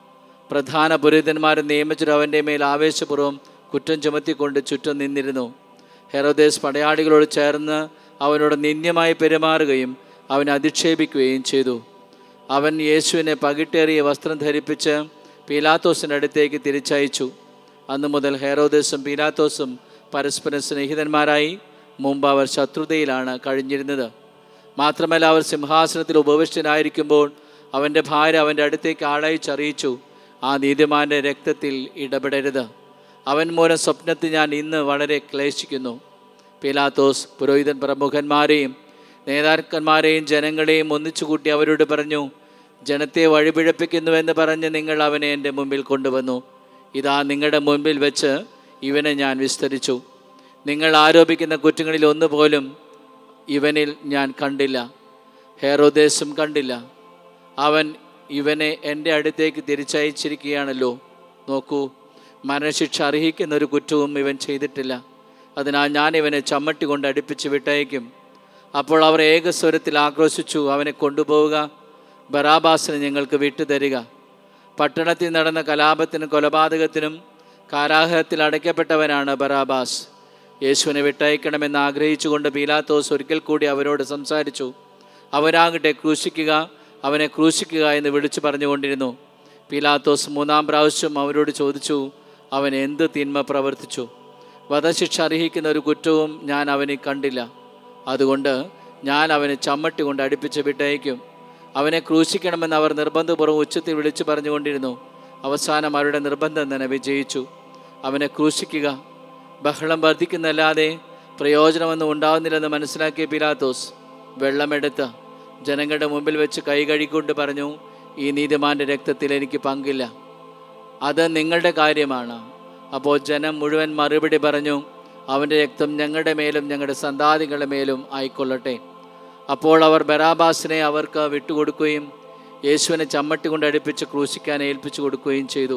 Speaker 2: പ്രധാന പുരോഹിതന്മാരും നിയമിച്ചൊരു അവൻ്റെ മേൽ ആവേശപൂർവ്വം കുറ്റം ചുമത്തിക്കൊണ്ട് ചുറ്റും നിന്നിരുന്നു ഹെറോദേസ് പടയാളികളോട് ചേർന്ന് അവനോട് നിന്ദ്യമായി പെരുമാറുകയും അവനെ അധിക്ഷേപിക്കുകയും ചെയ്തു അവൻ യേശുവിനെ പകിട്ടേറിയ വസ്ത്രം ധരിപ്പിച്ച് പീലാത്തോസിൻ്റെ അടുത്തേക്ക് തിരിച്ചയച്ചു അന്നു മുതൽ ഹെറോദേസും പീലാത്തോസും പരസ്പരം സ്നേഹിതന്മാരായി മുമ്പ് അവർ ശത്രുതയിലാണ് കഴിഞ്ഞിരുന്നത് മാത്രമല്ല അവർ സിംഹാസനത്തിൽ ഉപവിഷ്ടനായിരിക്കുമ്പോൾ അവൻ്റെ ഭാര്യ അവൻ്റെ അടുത്തേക്ക് ആളയച്ചറിയിച്ചു ആ നീതിമാന്റെ രക്തത്തിൽ ഇടപെടരുത് അവൻ മൂലം സ്വപ്നത്തിൽ ഞാൻ ഇന്ന് വളരെ ക്ലേശിക്കുന്നു പീലാത്തോസ് പുരോഹിതൻ പ്രമുഖന്മാരെയും നേതാക്കന്മാരെയും ജനങ്ങളെയും ഒന്നിച്ചുകൂട്ടി അവരോട് പറഞ്ഞു ജനത്തെ വഴിപിഴപ്പിക്കുന്നുവെന്ന് പറഞ്ഞ് നിങ്ങൾ അവനെ എൻ്റെ മുമ്പിൽ കൊണ്ടുവന്നു ഇതാ നിങ്ങളുടെ മുമ്പിൽ വെച്ച് ഇവനെ ഞാൻ വിസ്തരിച്ചു നിങ്ങൾ ആരോപിക്കുന്ന കുറ്റങ്ങളിൽ ഒന്നുപോലും ഇവനിൽ ഞാൻ കണ്ടില്ല ഹേറോദേശം കണ്ടില്ല അവൻ ഇവനെ എൻ്റെ അടുത്തേക്ക് തിരിച്ചയച്ചിരിക്കുകയാണല്ലോ നോക്കൂ മരണശിക്ഷ അർഹിക്കുന്ന ഒരു കുറ്റവും ഇവൻ ചെയ്തിട്ടില്ല അതിനാൽ ഞാൻ ഇവനെ ചമ്മട്ടി കൊണ്ട് അടുപ്പിച്ച് വിട്ടയക്കും അപ്പോൾ അവർ ഏകസ്വരത്തിൽ ആക്രോശിച്ചു അവനെ കൊണ്ടുപോവുക ബറാബാസിനെ ഞങ്ങൾക്ക് വിട്ടുതരിക പട്ടണത്തിൽ നടന്ന കലാപത്തിനും കൊലപാതകത്തിനും കാരാഗ്രഹത്തിൽ അടയ്ക്കപ്പെട്ടവനാണ് ബറാബാസ് യേശുവിനെ വിട്ടയക്കണമെന്ന് ആഗ്രഹിച്ചുകൊണ്ട് പീലാത്തോസ് ഒരിക്കൽ കൂടി അവരോട് സംസാരിച്ചു അവരാകട്ടെ ക്രൂശിക്കുക അവനെ ക്രൂശിക്കുക എന്ന് വിളിച്ചു പറഞ്ഞുകൊണ്ടിരുന്നു പീലാത്തോസ് മൂന്നാം പ്രാവശ്യം അവരോട് ചോദിച്ചു അവൻ എന്ത് തിന്മ പ്രവർത്തിച്ചു വധശിക്ഷ അർഹിക്കുന്ന ഒരു കുറ്റവും ഞാൻ അവനെ കണ്ടില്ല അതുകൊണ്ട് ഞാൻ അവനെ ചമ്മട്ടി കൊണ്ട് അടുപ്പിച്ച് വിട്ടയക്കും അവനെ ക്രൂശിക്കണമെന്ന് അവർ നിർബന്ധപൂർവ്വം ഉച്ചത്തിൽ വിളിച്ചു പറഞ്ഞുകൊണ്ടിരുന്നു അവസാനം അവരുടെ നിർബന്ധം തന്നെ വിജയിച്ചു അവനെ ക്രൂശിക്കുക ബഹളം വർദ്ധിക്കുന്നല്ലാതെ പ്രയോജനമൊന്നും ഉണ്ടാവുന്നില്ലെന്ന് മനസ്സിലാക്കിയ പിലാത്തോസ് വെള്ളമെടുത്ത് ജനങ്ങളുടെ മുമ്പിൽ വെച്ച് കൈ കഴുകിക്കൊണ്ട് പറഞ്ഞു ഈ നീതിമാന്റെ രക്തത്തിൽ എനിക്ക് പങ്കില്ല അത് നിങ്ങളുടെ കാര്യമാണ് അപ്പോൾ ജനം മുഴുവൻ മറുപടി പറഞ്ഞു അവൻ്റെ രക്തം ഞങ്ങളുടെ മേലും ഞങ്ങളുടെ സന്താതികളുടെ മേലും ആയിക്കൊള്ളട്ടെ അപ്പോൾ അവർ ബറാബാസിനെ അവർക്ക് വിട്ടുകൊടുക്കുകയും യേശുവിനെ ചമ്മട്ടി കൊണ്ട് അടുപ്പിച്ച് ക്രൂശിക്കാൻ ഏൽപ്പിച്ചു കൊടുക്കുകയും ചെയ്തു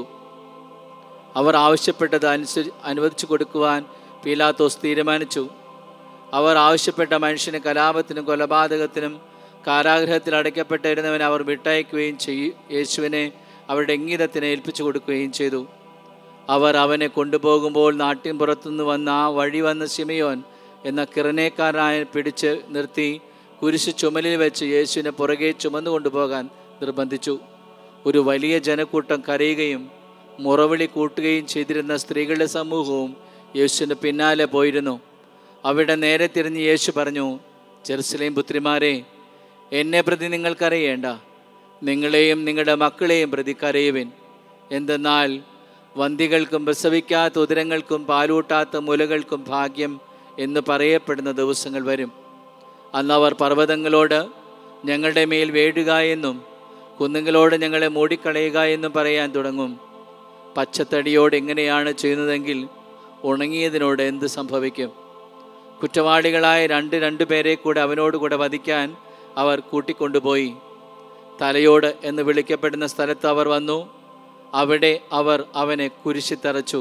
Speaker 2: അവർ ആവശ്യപ്പെട്ടത് അനുസരി അനുവദിച്ചു കൊടുക്കുവാൻ പീലാത്തോസ് തീരുമാനിച്ചു അവർ ആവശ്യപ്പെട്ട മനുഷ്യന് കലാപത്തിനും കൊലപാതകത്തിനും കാരാഗ്രഹത്തിൽ അടയ്ക്കപ്പെട്ടിരുന്നവനെ അവർ വിട്ടയക്കുകയും ചെയ്യും യേശുവിനെ അവരുടെ ഇംഗിതത്തിന് ഏൽപ്പിച്ചു കൊടുക്കുകയും ചെയ്തു അവർ അവനെ കൊണ്ടുപോകുമ്പോൾ നാട്ടിൻ പുറത്തുനിന്ന് വന്ന ആ വഴി വന്ന ശിമയോൻ എന്ന കിറനേക്കാരനായ പിടിച്ച് നിർത്തി കുരിശ് ചുമലിൽ വെച്ച് യേശുവിനെ പുറകെ ചുമന്നു കൊണ്ടുപോകാൻ നിർബന്ധിച്ചു ഒരു വലിയ ജനക്കൂട്ടം കരയുകയും മുറവിളി കൂട്ടുകയും ചെയ്തിരുന്ന സ്ത്രീകളുടെ സമൂഹവും യേശുവിന് പിന്നാലെ പോയിരുന്നു അവിടെ നേരെ തിരിഞ്ഞ് യേശു പറഞ്ഞു ജെറുസലേം പുത്രിമാരെ എന്നെ പ്രതി നിങ്ങൾക്കറിയേണ്ട നിങ്ങളെയും നിങ്ങളുടെ മക്കളെയും പ്രതി കരയുവിൻ എന്തെന്നാൽ വന്തികൾക്കും പ്രസവിക്കാത്ത ഉദരങ്ങൾക്കും പാലൂട്ടാത്ത മുലകൾക്കും ഭാഗ്യം എന്ന് പറയപ്പെടുന്ന ദിവസങ്ങൾ വരും അന്ന് അവർ പർവ്വതങ്ങളോട് ഞങ്ങളുടെ മേൽ വേടുക എന്നും കുന്നുകളോട് ഞങ്ങളെ മൂടിക്കളയുക എന്നും പറയാൻ തുടങ്ങും പച്ചത്തടിയോട് എങ്ങനെയാണ് ചെയ്യുന്നതെങ്കിൽ ഉണങ്ങിയതിനോട് എന്ത് സംഭവിക്കും കുറ്റവാളികളായ രണ്ട് രണ്ട് പേരെ കൂടെ അവനോട് കൂടെ വധിക്കാൻ അവർ കൂട്ടിക്കൊണ്ടുപോയി തലയോട് എന്ന് വിളിക്കപ്പെടുന്ന സ്ഥലത്ത് അവർ വന്നു അവിടെ അവർ അവനെ കുരിശിത്തറച്ചു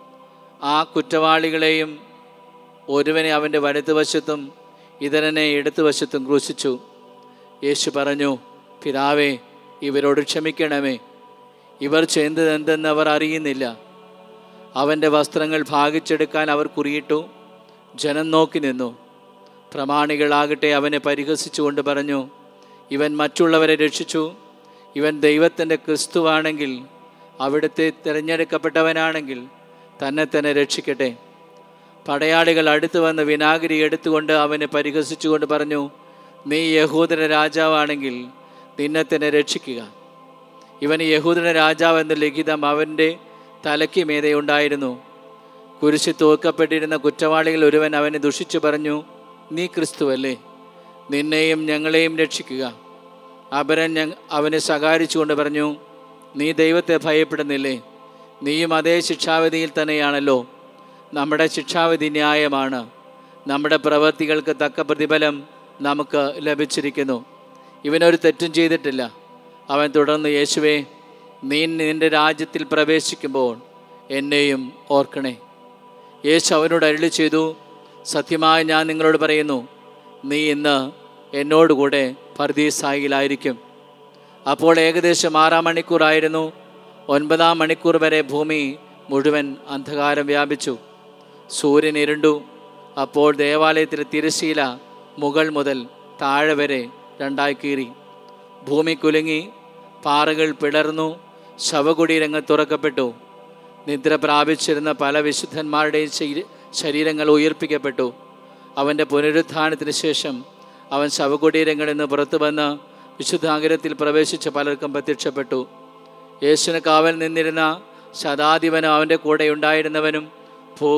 Speaker 2: ആ കുറ്റവാളികളെയും ഒരുവനെ അവൻ്റെ വലതുവശത്തും ഇതരനെ ഇടതുവശത്തും ക്രൂശിച്ചു യേശു പറഞ്ഞു പിതാവേ ഇവരോട് ക്ഷമിക്കണമേ ഇവർ ചെയ്യുന്നത് എന്തെന്ന് അവർ അറിയുന്നില്ല അവൻ്റെ വസ്ത്രങ്ങൾ ഭാഗിച്ചെടുക്കാൻ അവർ കുറിയിട്ടു ജനം നോക്കി നിന്നു പ്രമാണികളാകട്ടെ അവനെ പരിഹസിച്ചുകൊണ്ട് പറഞ്ഞു ഇവൻ മറ്റുള്ളവരെ രക്ഷിച്ചു ഇവൻ ദൈവത്തിൻ്റെ ക്രിസ്തുവാണെങ്കിൽ അവിടുത്തെ തിരഞ്ഞെടുക്കപ്പെട്ടവനാണെങ്കിൽ തന്നെ തന്നെ രക്ഷിക്കട്ടെ പടയാളികൾ അടുത്തു വന്ന് വിനാഗിരി എടുത്തുകൊണ്ട് അവനെ പരിഹസിച്ചുകൊണ്ട് പറഞ്ഞു നീ യഹൂദന രാജാവാണെങ്കിൽ നിന്നെ തന്നെ രക്ഷിക്കുക ഇവൻ യഹൂദന രാജാവ് എന്ന ലിഖിതം അവൻ്റെ തലയ്ക്ക് മീതെയുണ്ടായിരുന്നു കുരിശി തൂക്കപ്പെട്ടിരുന്ന കുറ്റവാളികൾ ഒരുവൻ അവനെ ദുഷിച്ചു പറഞ്ഞു നീ ക്രിസ്തുവല്ലേ നിന്നെയും ഞങ്ങളെയും രക്ഷിക്കുക അപരൻ ഞ അവനെ ശകാരിച്ചുകൊണ്ട് പറഞ്ഞു നീ ദൈവത്തെ ഭയപ്പെടുന്നില്ലേ നീയും അതേ ശിക്ഷാവിധിയിൽ തന്നെയാണല്ലോ നമ്മുടെ ശിക്ഷാവിധി ന്യായമാണ് നമ്മുടെ പ്രവൃത്തികൾക്ക് തക്ക പ്രതിഫലം നമുക്ക് ലഭിച്ചിരിക്കുന്നു ഇവനൊരു തെറ്റും ചെയ്തിട്ടില്ല അവൻ തുടർന്ന് യേശുവേ നീ നിന്റെ രാജ്യത്തിൽ പ്രവേശിക്കുമ്പോൾ എന്നെയും ഓർക്കണേ യേശു അവനോട് അരുളി ചെയ്തു സത്യമായി ഞാൻ നിങ്ങളോട് പറയുന്നു നീ ഇന്ന് എന്നോടുകൂടെ പർദീസായിലായിരിക്കും അപ്പോൾ ഏകദേശം ആറാം മണിക്കൂറായിരുന്നു ഒൻപതാം മണിക്കൂർ വരെ ഭൂമി മുഴുവൻ അന്ധകാരം വ്യാപിച്ചു സൂര്യൻ ഇരുണ്ടു അപ്പോൾ ദേവാലയത്തിലെ തിരശീല മുകൾ മുതൽ താഴെ വരെ രണ്ടായി കീറി ഭൂമി കുലുങ്ങി പാറകൾ പിളർന്നു ശവകുടീരങ്ങൾ തുറക്കപ്പെട്ടു നിദ്ര പ്രാപിച്ചിരുന്ന പല വിശുദ്ധന്മാരുടെയും ശരീ- ശരീരങ്ങൾ ഉയർപ്പിക്കപ്പെട്ടു അവൻ്റെ പുനരുത്ഥാനത്തിന് ശേഷം അവൻ ശവകുടീരങ്ങളിൽ നിന്ന് പുറത്തു വന്ന് വിശുദ്ധാഗരത്തിൽ പ്രവേശിച്ച പലർക്കും പ്രത്യക്ഷപ്പെട്ടു യേശുവിന് കാവൽ നിന്നിരുന്ന ശതാധിപനും അവൻ്റെ കൂടെ ഉണ്ടായിരുന്നവനും ഭൂ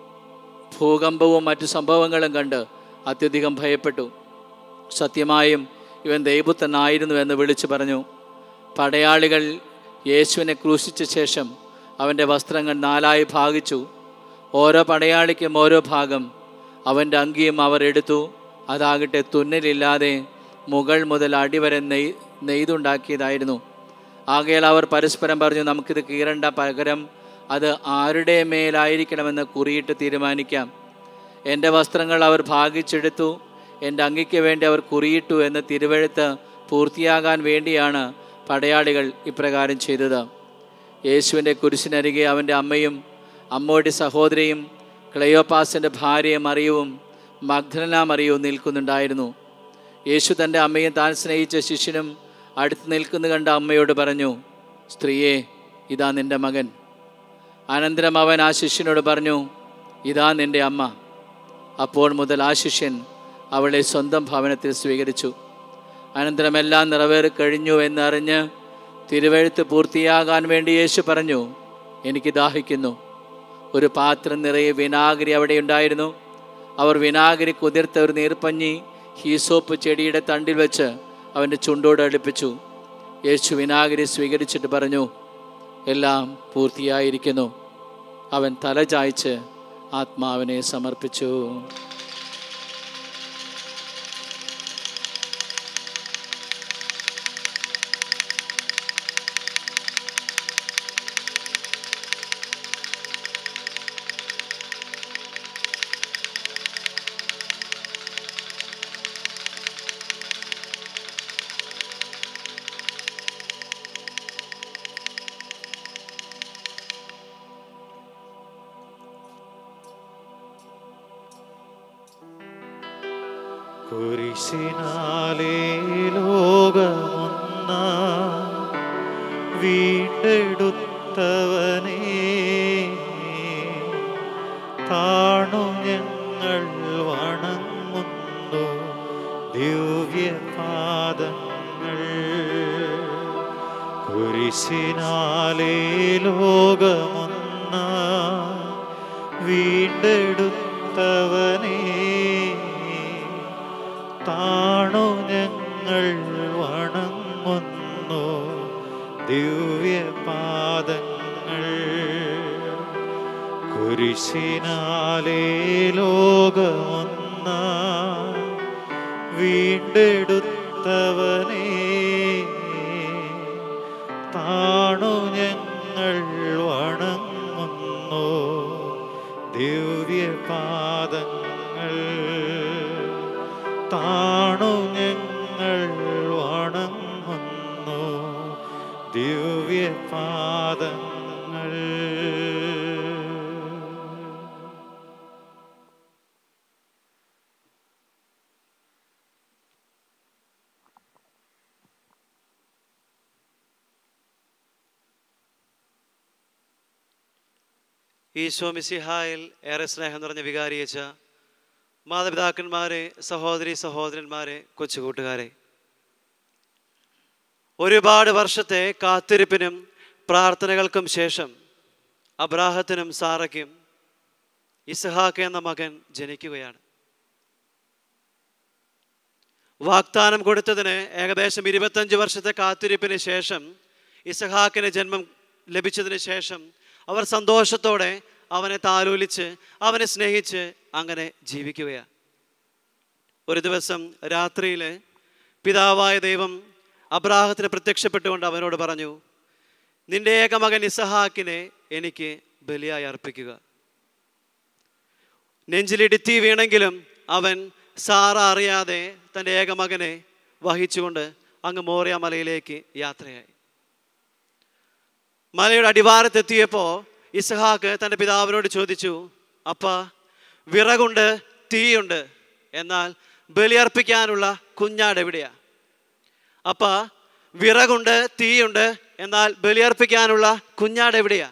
Speaker 2: ഭൂകമ്പവും മറ്റു സംഭവങ്ങളും കണ്ട് അത്യധികം ഭയപ്പെട്ടു സത്യമായും ഇവൻ ദൈവത്തനായിരുന്നു എന്ന് വിളിച്ചു പറഞ്ഞു പടയാളികൾ യേശുവിനെ ക്രൂശിച്ച ശേഷം അവൻ്റെ വസ്ത്രങ്ങൾ നാലായി ഭാഗിച്ചു ഓരോ പടയാളിക്കും ഓരോ ഭാഗം അവൻ്റെ അങ്കിയും അവർ എടുത്തു അതാകട്ടെ തുന്നലില്ലാതെ മുകൾ മുതൽ അടിവരെ നെയ് നെയ്തുണ്ടാക്കിയതായിരുന്നു ആകയാൽ അവർ പരസ്പരം പറഞ്ഞു നമുക്കിത് കീറണ്ട പകരം അത് ആരുടെ മേലായിരിക്കണമെന്ന് കുറിയിട്ട് തീരുമാനിക്കാം എൻ്റെ വസ്ത്രങ്ങൾ അവർ ഭാഗിച്ചെടുത്തു എൻ്റെ അങ്കിക്ക് വേണ്ടി അവർ കുറിയിട്ടു എന്ന തിരുവഴുത്ത് പൂർത്തിയാകാൻ വേണ്ടിയാണ് പടയാളികൾ ഇപ്രകാരം ചെയ്തത് യേശുവിൻ്റെ കുരിശിനരികെ അവൻ്റെ അമ്മയും അമ്മയുടെ സഹോദരിയും ക്ലയോപാസിൻ്റെ ഭാര്യയും മറിയവും മഗ്ദലന മറിയവും നിൽക്കുന്നുണ്ടായിരുന്നു യേശു തൻ്റെ അമ്മയും താൻ സ്നേഹിച്ച ശിഷ്യനും അടുത്ത് നിൽക്കുന്നു കണ്ട അമ്മയോട് പറഞ്ഞു സ്ത്രീയെ ഇതാ നിൻ്റെ മകൻ അനന്തരം അവൻ ആ ശിഷ്യനോട് പറഞ്ഞു ഇതാ നിൻ്റെ അമ്മ അപ്പോൾ മുതൽ ആ ശിഷ്യൻ അവളെ സ്വന്തം ഭവനത്തിൽ സ്വീകരിച്ചു അനന്തരം എല്ലാം നിറവേറി കഴിഞ്ഞു എന്നറിഞ്ഞ് തിരുവഴുത്ത് പൂർത്തിയാകാൻ വേണ്ടി യേശു പറഞ്ഞു എനിക്ക് ദാഹിക്കുന്നു ഒരു പാത്രം നിറയെ വിനാഗിരി അവിടെ ഉണ്ടായിരുന്നു അവർ വിനാഗിരി കുതിർത്ത ഒരു നീർപ്പഞ്ഞി ഹീസോപ്പ് ചെടിയുടെ തണ്ടിൽ വെച്ച് അവൻ്റെ ചുണ്ടോട് അടുപ്പിച്ചു യേശു വിനാഗിരി സ്വീകരിച്ചിട്ട് പറഞ്ഞു എല്ലാം പൂർത്തിയായിരിക്കുന്നു അവൻ തല ചായ്ച്ച് ആത്മാവിനെ സമർപ്പിച്ചു
Speaker 1: കുരിശിനാലേ ലോകമൊന്ന വീണ്ടെടുത്തവനേ താണു ഞങ്ങൾ വണങ്ങുന്നു കുരിശിനാലേ ലോകമൊന്ന വീണ്ടെടുത്തവനേ താണു ഞങ്ങൾ വണങ്ങുന്നു ദിവ്യപാദങ്ങൾ കുരിശിനാലേ ലോകമൊന്ന വീണ്ടെടുത്തവനേ താണു ഞങ്ങൾ വണങ്ങുന്നു ദിവ്യപാദങ്ങൾ താണു ഞങ്ങൾ വണങ്ങുന്നു ദിവ്യപാദങ്ങൾ
Speaker 4: ഈശോ മിസിഹായിൽ ഏറെ സ്നേഹം നിറഞ്ഞ വികാരിയച്ച മാതാപിതാക്കന്മാരെ സഹോദരി സഹോദരന്മാരെ കൊച്ചുകൂട്ടുകാരെ ഒരുപാട് വർഷത്തെ കാത്തിരിപ്പിനും പ്രാർത്ഥനകൾക്കും ശേഷം അബ്രാഹത്തിനും സാറയ്ക്കും ഇസഹാക്ക് എന്ന മകൻ ജനിക്കുകയാണ് വാഗ്ദാനം കൊടുത്തതിന് ഏകദേശം ഇരുപത്തഞ്ച് വർഷത്തെ കാത്തിരിപ്പിന് ശേഷം ഇസഹാക്കിന് ജന്മം ലഭിച്ചതിന് ശേഷം അവർ സന്തോഷത്തോടെ അവനെ താലോലിച്ച് അവനെ സ്നേഹിച്ച് അങ്ങനെ ജീവിക്കുകയാണ് ഒരു ദിവസം രാത്രിയിൽ പിതാവായ ദൈവം അബ്രാഹത്തിന് പ്രത്യക്ഷപ്പെട്ടുകൊണ്ട് അവനോട് പറഞ്ഞു നിന്റെ ഏകമകൻ ഇസഹാക്കിനെ എനിക്ക് ബലിയായി അർപ്പിക്കുക നെഞ്ചിലിടുത്തി വീണെങ്കിലും അവൻ സാറ അറിയാതെ തൻ്റെ ഏകമകനെ വഹിച്ചുകൊണ്ട് അങ്ങ് മോറിയ മലയിലേക്ക് യാത്രയായി മലയുടെ അടിവാരത്തെത്തിയപ്പോൾ ഇസഹാക്ക് തൻ്റെ പിതാവിനോട് ചോദിച്ചു അപ്പ വിറകുണ്ട് തീയുണ്ട് എന്നാൽ ബലിയർപ്പിക്കാനുള്ള കുഞ്ഞാട് എവിടെയാ അപ്പ വിറകുണ്ട് തീയുണ്ട് എന്നാൽ ബലിയർപ്പിക്കാനുള്ള കുഞ്ഞാട് എവിടെയാ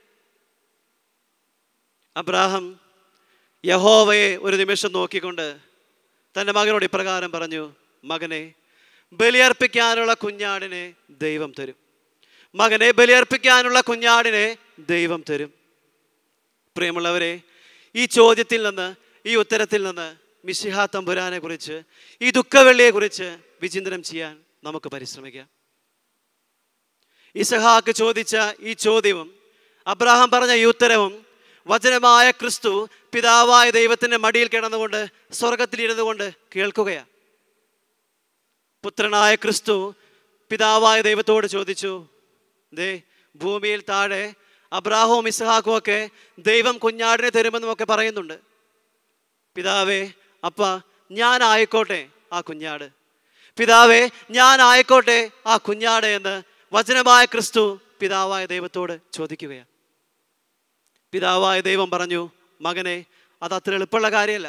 Speaker 4: അബ്രാഹം യഹോവയെ ഒരു നിമിഷം നോക്കിക്കൊണ്ട് തൻ്റെ മകനോട് ഇപ്രകാരം പറഞ്ഞു മകനെ ബലിയർപ്പിക്കാനുള്ള കുഞ്ഞാടിനെ ദൈവം തരും മകനെ ബലിയർപ്പിക്കാനുള്ള കുഞ്ഞാടിനെ ദൈവം തരും പ്രിയമുള്ളവരെ ഈ ചോദ്യത്തിൽ നിന്ന് ഈ ഉത്തരത്തിൽ നിന്ന് മിശിഹ തമ്പുരാനെ കുറിച്ച് ഈ ദുഃഖവെള്ളിയെ കുറിച്ച് വിചിന്തനം ചെയ്യാൻ നമുക്ക് പരിശ്രമിക്കാം ഇസഹാക്ക് ചോദിച്ച ഈ ചോദ്യവും അബ്രാഹാം പറഞ്ഞ ഈ ഉത്തരവും വചനമായ ക്രിസ്തു പിതാവായ ദൈവത്തിൻ്റെ മടിയിൽ കിടന്നുകൊണ്ട് സ്വർഗത്തിലിരുന്നു കൊണ്ട് കേൾക്കുകയാണ് പുത്രനായ ക്രിസ്തു പിതാവായ ദൈവത്തോട് ചോദിച്ചു ദേ ഭൂമിയിൽ താഴെ അബ്രാഹവും ഇസഹാക്കും ഒക്കെ ദൈവം കുഞ്ഞാടിനെ തരുമെന്നും ഒക്കെ പറയുന്നുണ്ട് പിതാവേ അപ്പ ഞാൻ ആയിക്കോട്ടെ ആ കുഞ്ഞാട് പിതാവേ ഞാൻ ആയിക്കോട്ടെ ആ കുഞ്ഞാട് എന്ന് വചനമായ ക്രിസ്തു പിതാവായ ദൈവത്തോട് ചോദിക്കുകയാണ് പിതാവായ ദൈവം പറഞ്ഞു മകനെ അത് അത്ര എളുപ്പമുള്ള കാര്യമല്ല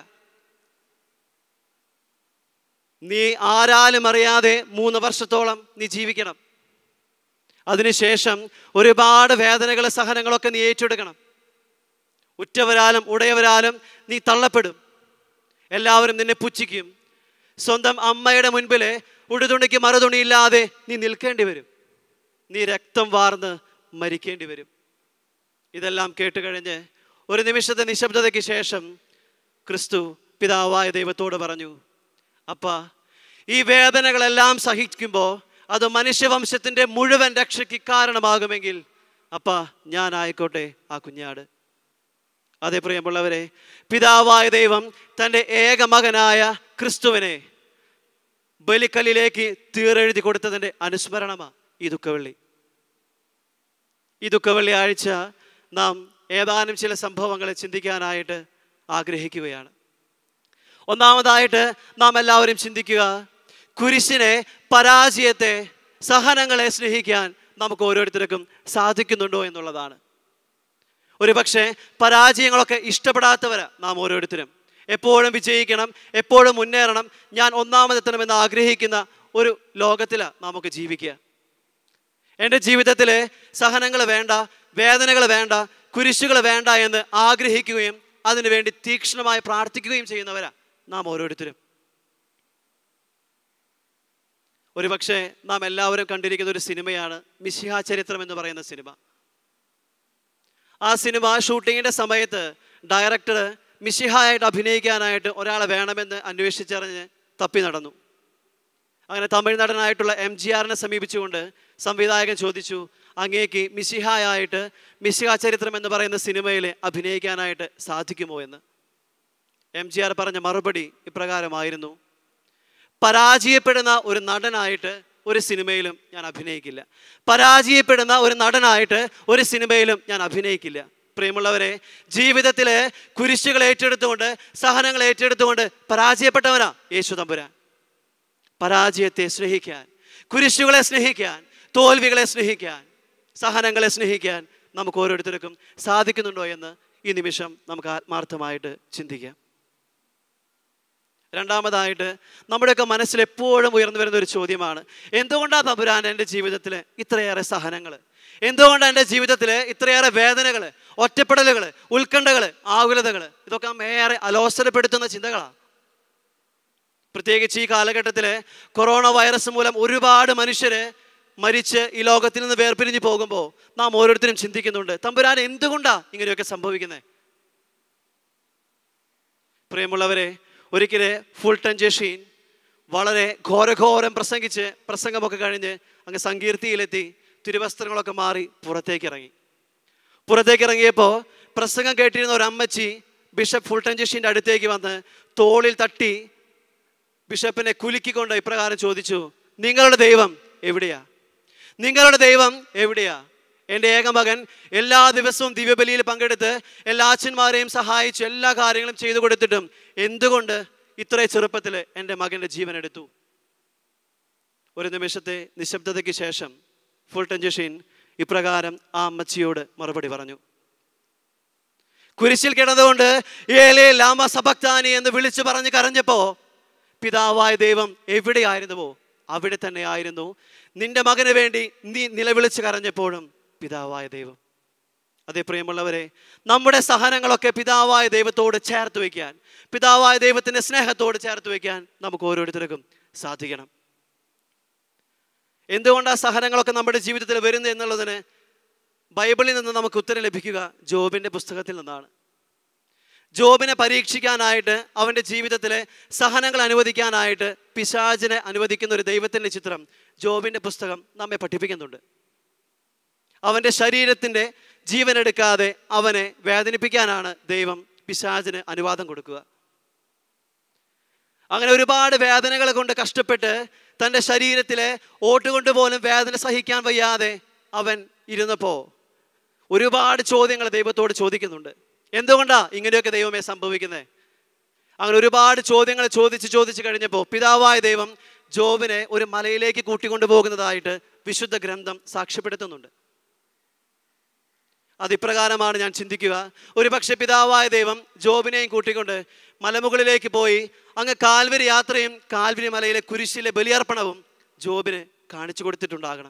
Speaker 4: നീ ആരാലും അറിയാതെ മൂന്ന് വർഷത്തോളം നീ ജീവിക്കണം അതിനുശേഷം ഒരുപാട് വേദനകളും സഹനങ്ങളൊക്കെ നീ ഏറ്റെടുക്കണം ഉറ്റവരാലും ഉടയവരാലും നീ തള്ളപ്പെടും എല്ലാവരും നിന്നെ പുച്ഛിക്കും സ്വന്തം അമ്മയുടെ മുൻപിൽ ഉടുതുണിക്ക് മറുതുണിയില്ലാതെ നീ നിൽക്കേണ്ടി വരും നീ രക്തം വാർന്ന് മരിക്കേണ്ടി വരും ഇതെല്ലാം കേട്ട് കഴിഞ്ഞ് ഒരു നിമിഷത്തെ നിശബ്ദതയ്ക്ക് ശേഷം ക്രിസ്തു പിതാവായ ദൈവത്തോട് പറഞ്ഞു അപ്പ ഈ വേദനകളെല്ലാം സഹിക്കുമ്പോൾ അത് മനുഷ്യവംശത്തിൻ്റെ മുഴുവൻ രക്ഷയ്ക്ക് കാരണമാകുമെങ്കിൽ അപ്പ ഞാൻ ആയിക്കോട്ടെ ആ കുഞ്ഞാട് അതേ പ്രിയമുള്ളവരെ പിതാവായ ദൈവം തൻ്റെ ഏക മകനായ ക്രിസ്തുവിനെ ബലിക്കല്ലിലേക്ക് തീരെഴുതി കൊടുത്തതിൻ്റെ അനുസ്മരണമാണ് ഈ ദുഃഖവെള്ളി ഈ ദുഃഖവെള്ളി ആഴ്ച നാം ഏതാനും ചില സംഭവങ്ങളെ ചിന്തിക്കാനായിട്ട് ആഗ്രഹിക്കുകയാണ് ഒന്നാമതായിട്ട് നാം എല്ലാവരും ചിന്തിക്കുക കുരിശിനെ പരാജയത്തെ സഹനങ്ങളെ സ്നേഹിക്കാൻ നമുക്ക് ഓരോരുത്തർക്കും സാധിക്കുന്നുണ്ടോ എന്നുള്ളതാണ് ഒരുപക്ഷെ പരാജയങ്ങളൊക്കെ ഇഷ്ടപ്പെടാത്തവരാ നാം ഓരോരുത്തരും എപ്പോഴും വിജയിക്കണം എപ്പോഴും മുന്നേറണം ഞാൻ ഒന്നാമതെത്തണമെന്ന് ആഗ്രഹിക്കുന്ന ഒരു ലോകത്തിലാണ് നമുക്ക് ജീവിക്കുക എൻ്റെ ജീവിതത്തിൽ സഹനങ്ങൾ വേണ്ട വേദനകൾ വേണ്ട കുരിശുകൾ വേണ്ട എന്ന് ആഗ്രഹിക്കുകയും അതിനുവേണ്ടി തീക്ഷ്ണമായി പ്രാർത്ഥിക്കുകയും ചെയ്യുന്നവരാ നാം ഓരോരുത്തരും ഒരുപക്ഷെ നാം എല്ലാവരും കണ്ടിരിക്കുന്ന ഒരു സിനിമയാണ് മിശിഹ ചരിത്രം എന്ന് പറയുന്ന സിനിമ ആ സിനിമ ഷൂട്ടിങ്ങിൻ്റെ സമയത്ത് ഡയറക്ടർ മിശിഹായിട്ട് അഭിനയിക്കാനായിട്ട് ഒരാളെ വേണമെന്ന് അന്വേഷിച്ചറിഞ്ഞ് തപ്പി നടന്നു അങ്ങനെ തമിഴ് നടനായിട്ടുള്ള എം ജി ആറിനെ സമീപിച്ചുകൊണ്ട് സംവിധായകൻ ചോദിച്ചു അങ്ങേക്ക് മിശിഹായായിട്ട് മിശിഹ ചരിത്രം എന്ന് പറയുന്ന സിനിമയിൽ അഭിനയിക്കാനായിട്ട് സാധിക്കുമോ എന്ന് എം ജി ആർ പറഞ്ഞ മറുപടി ഇപ്രകാരമായിരുന്നു പരാജയപ്പെടുന്ന ഒരു നടനായിട്ട് ഒരു സിനിമയിലും ഞാൻ അഭിനയിക്കില്ല പരാജയപ്പെടുന്ന ഒരു നടനായിട്ട് ഒരു സിനിമയിലും ഞാൻ അഭിനയിക്കില്ല പ്രിയമുള്ളവരെ ജീവിതത്തിലെ കുരിശുകൾ ഏറ്റെടുത്തുകൊണ്ട് സഹനങ്ങൾ ഏറ്റെടുത്തുകൊണ്ട് പരാജയപ്പെട്ടവനാ യേശു തമ്പുരാൻ പരാജയത്തെ സ്നേഹിക്കാൻ കുരിശുകളെ സ്നേഹിക്കാൻ തോൽവികളെ സ്നേഹിക്കാൻ സഹനങ്ങളെ സ്നേഹിക്കാൻ നമുക്ക് ഓരോരുത്തർക്കും സാധിക്കുന്നുണ്ടോ എന്ന് ഈ നിമിഷം നമുക്ക് ആത്മാർത്ഥമായിട്ട് ചിന്തിക്കാം രണ്ടാമതായിട്ട് നമ്മുടെയൊക്കെ മനസ്സിൽ എപ്പോഴും ഉയർന്നു വരുന്ന ഒരു ചോദ്യമാണ് എന്തുകൊണ്ടാണ് തമ്പുരാൻ എൻ്റെ ജീവിതത്തിൽ ഇത്രയേറെ സഹനങ്ങൾ എന്തുകൊണ്ടാണ് എൻ്റെ ജീവിതത്തിൽ ഇത്രയേറെ വേദനകൾ ഒറ്റപ്പെടലുകൾ ഉത്കണ്ഠകൾ ആകുലതകൾ ഇതൊക്കെ ഏറെ അലോസരപ്പെടുത്തുന്ന ചിന്തകളാണ് പ്രത്യേകിച്ച് ഈ കാലഘട്ടത്തിൽ കൊറോണ വൈറസ് മൂലം ഒരുപാട് മനുഷ്യര് മരിച്ച് ഈ ലോകത്തിൽ നിന്ന് വേർപിരിഞ്ഞ് പോകുമ്പോൾ നാം ഓരോരുത്തരും ചിന്തിക്കുന്നുണ്ട് തമ്പുരാൻ എന്തുകൊണ്ടാ ഇങ്ങനെയൊക്കെ സംഭവിക്കുന്നത് പ്രിയമുള്ളവരെ ഒരിക്കലെ ഫുൾ ടൈം ജഷീൻ വളരെ ഘോരഘോരം പ്രസംഗിച്ച് പ്രസംഗമൊക്കെ കഴിഞ്ഞ് അങ്ങ് സങ്കീർത്തിയിലെത്തി തിരുവസ്ത്രങ്ങളൊക്കെ മാറി പുറത്തേക്ക് ഇറങ്ങി പുറത്തേക്ക് ഇറങ്ങിയപ്പോൾ പ്രസംഗം കേട്ടിരുന്ന ഒരു അമ്മച്ചി ബിഷപ്പ് ഫുൾ ടൈം ജഷീൻ്റെ അടുത്തേക്ക് വന്ന് തോളിൽ തട്ടി ബിഷപ്പിനെ കുലുക്കിക്കൊണ്ട് ഇപ്രകാരം ചോദിച്ചു നിങ്ങളുടെ ദൈവം എവിടെയാ നിങ്ങളുടെ ദൈവം എവിടെയാ എൻ്റെ ഏകമകൻ എല്ലാ ദിവസവും ദിവ്യബലിയിൽ പങ്കെടുത്ത് എല്ലാ അച്ഛന്മാരെയും സഹായിച്ചു എല്ലാ കാര്യങ്ങളും ചെയ്തു കൊടുത്തിട്ടും എന്തുകൊണ്ട് ഇത്ര ചെറുപ്പത്തിൽ എൻ്റെ മകൻ്റെ ജീവൻ എടുത്തു ഒരു നിമിഷത്തെ നിശബ്ദതയ്ക്ക് ശേഷം ഫുൾ ടഞ്ചഷീൻ ഇപ്രകാരം ആ അമ്മച്ചിയോട് മറുപടി പറഞ്ഞു കുരിശിൽ കിടന്നുകൊണ്ട് ഏലേ ലാമ സബക്താനി എന്ന് വിളിച്ചു പറഞ്ഞ് കരഞ്ഞപ്പോ പിതാവായ ദൈവം എവിടെയായിരുന്നുവോ അവിടെ തന്നെ ആയിരുന്നു നിന്റെ മകന് വേണ്ടി നീ നിലവിളിച്ച് കരഞ്ഞപ്പോഴും പിതാവായ ദൈവം അതേ പ്രിയമുള്ളവരെ നമ്മുടെ സഹനങ്ങളൊക്കെ പിതാവായ ദൈവത്തോട് ചേർത്ത് വയ്ക്കാൻ പിതാവായ ദൈവത്തിന്റെ സ്നേഹത്തോട് ചേർത്ത് വയ്ക്കാൻ നമുക്ക് ഓരോരുത്തർക്കും സാധിക്കണം എന്തുകൊണ്ടാണ് സഹനങ്ങളൊക്കെ നമ്മുടെ ജീവിതത്തിൽ വരുന്നത് എന്നുള്ളതിന് ബൈബിളിൽ നിന്ന് നമുക്ക് ഉത്തരം ലഭിക്കുക ജോബിന്റെ പുസ്തകത്തിൽ നിന്നാണ് ജോബിനെ പരീക്ഷിക്കാനായിട്ട് അവൻ്റെ ജീവിതത്തിലെ സഹനങ്ങൾ അനുവദിക്കാനായിട്ട് പിശാചിനെ അനുവദിക്കുന്ന ഒരു ദൈവത്തിൻ്റെ ചിത്രം ജോബിൻ്റെ പുസ്തകം നമ്മെ പഠിപ്പിക്കുന്നുണ്ട് അവൻ്റെ ശരീരത്തിൻ്റെ ജീവനെടുക്കാതെ അവനെ വേദനിപ്പിക്കാനാണ് ദൈവം പിശാചിന് അനുവാദം കൊടുക്കുക അങ്ങനെ ഒരുപാട് വേദനകൾ കൊണ്ട് കഷ്ടപ്പെട്ട് തൻ്റെ ശരീരത്തിലെ ഓട്ടുകൊണ്ട് പോലും വേദന സഹിക്കാൻ വയ്യാതെ അവൻ ഇരുന്നപ്പോൾ ഒരുപാട് ചോദ്യങ്ങൾ ദൈവത്തോട് ചോദിക്കുന്നുണ്ട് എന്തുകൊണ്ടാ ഇങ്ങനെയൊക്കെ ദൈവമേ സംഭവിക്കുന്നത് അങ്ങനെ ഒരുപാട് ചോദ്യങ്ങൾ ചോദിച്ച് ചോദിച്ച് കഴിഞ്ഞപ്പോൾ പിതാവായ ദൈവം ജോബിനെ ഒരു മലയിലേക്ക് കൂട്ടിക്കൊണ്ടു പോകുന്നതായിട്ട് വിശുദ്ധ ഗ്രന്ഥം സാക്ഷ്യപ്പെടുത്തുന്നുണ്ട് അതിപ്രകാരമാണ് ഞാൻ ചിന്തിക്കുക ഒരു പക്ഷെ പിതാവായ ദൈവം ജോബിനെയും കൂട്ടിക്കൊണ്ട് മലമുകളിലേക്ക് പോയി അങ്ങ് കാൽവരി യാത്രയും കാൽവരി മലയിലെ കുരിശിലെ ബലിയർപ്പണവും ജോബിന് കാണിച്ചു കൊടുത്തിട്ടുണ്ടാകണം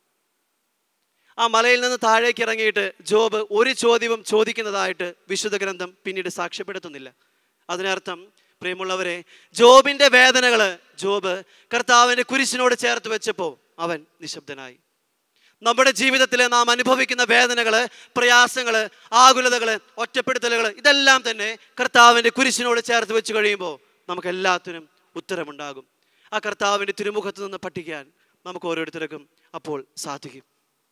Speaker 4: ആ മലയിൽ നിന്ന് താഴേക്ക് ഇറങ്ങിയിട്ട് ജോബ് ഒരു ചോദ്യവും ചോദിക്കുന്നതായിട്ട് വിശുദ്ധ ഗ്രന്ഥം പിന്നീട് സാക്ഷ്യപ്പെടുത്തുന്നില്ല അതിനർത്ഥം പ്രിയമുള്ളവരെ ജോബിന്റെ വേദനകൾ ജോബ് കർത്താവിന്റെ കുരിശിനോട് ചേർത്ത് വെച്ചപ്പോൾ അവൻ നിശബ്ദനായി നമ്മുടെ ജീവിതത്തിൽ നാം അനുഭവിക്കുന്ന വേദനകൾ പ്രയാസങ്ങൾ ആകുലതകൾ ഒറ്റപ്പെടുത്തലുകൾ ഇതെല്ലാം തന്നെ കർത്താവിൻ്റെ കുരിശിനോട് ചേർത്ത് വെച്ച് കഴിയുമ്പോൾ നമുക്ക് എല്ലാത്തിനും ഉത്തരമുണ്ടാകും ആ കർത്താവിൻ്റെ തിരുമുഖത്ത് നിന്ന് പഠിക്കാൻ നമുക്ക് ഓരോരുത്തർക്കും അപ്പോൾ സാധിക്കും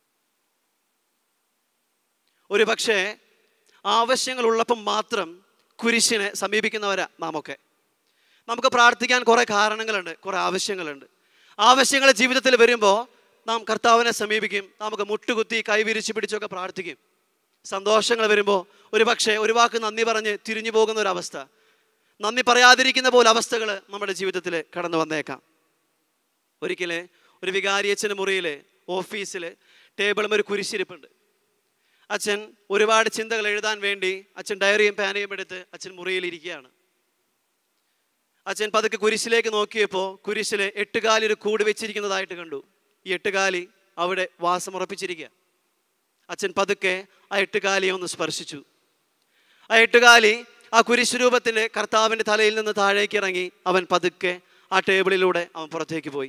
Speaker 4: ഒരു പക്ഷേ ആവശ്യങ്ങളുള്ളപ്പം മാത്രം കുരിശിനെ സമീപിക്കുന്നവരാ നാമൊക്കെ നമുക്ക് പ്രാർത്ഥിക്കാൻ കുറേ കാരണങ്ങളുണ്ട് കുറേ ആവശ്യങ്ങളുണ്ട് ആവശ്യങ്ങൾ ജീവിതത്തിൽ വരുമ്പോൾ നാം കർത്താവിനെ സമീപിക്കും നമുക്ക് മുട്ടുകുത്തി കൈവിരിച്ച് പിടിച്ചൊക്കെ പ്രാർത്ഥിക്കും സന്തോഷങ്ങൾ വരുമ്പോൾ ഒരു പക്ഷേ ഒരു വാക്ക് നന്ദി പറഞ്ഞ് തിരിഞ്ഞു പോകുന്ന ഒരു അവസ്ഥ നന്ദി പറയാതിരിക്കുന്ന പോലെ അവസ്ഥകൾ നമ്മുടെ ജീവിതത്തിൽ കടന്നു വന്നേക്കാം ഒരിക്കൽ ഒരു വികാരിയച്ഛൻ്റെ മുറിയിൽ ഓഫീസിൽ ടേബിളും ഒരു കുരിശിരിപ്പുണ്ട് അച്ഛൻ ഒരുപാട് ചിന്തകൾ എഴുതാൻ വേണ്ടി അച്ഛൻ ഡയറിയും പേനയും എടുത്ത് അച്ഛൻ മുറിയിൽ ഇരിക്കുകയാണ് അച്ഛൻ പതുക്കെ കുരിശിലേക്ക് നോക്കിയപ്പോൾ കുരിശിൽ എട്ടുകാലി ഒരു കൂട് വെച്ചിരിക്കുന്നതായിട്ട് കണ്ടു ഈ എട്ടുകാലി അവിടെ വാസമുറപ്പിച്ചിരിക്കുക അച്ഛൻ പതുക്കെ ആ എട്ടുകാലിയെ ഒന്ന് സ്പർശിച്ചു ആ എട്ടുകാലി ആ കുരിശ് രൂപത്തിൻ്റെ കർത്താവിൻ്റെ തലയിൽ നിന്ന് താഴേക്ക് ഇറങ്ങി അവൻ പതുക്കെ ആ ടേബിളിലൂടെ അവൻ പുറത്തേക്ക് പോയി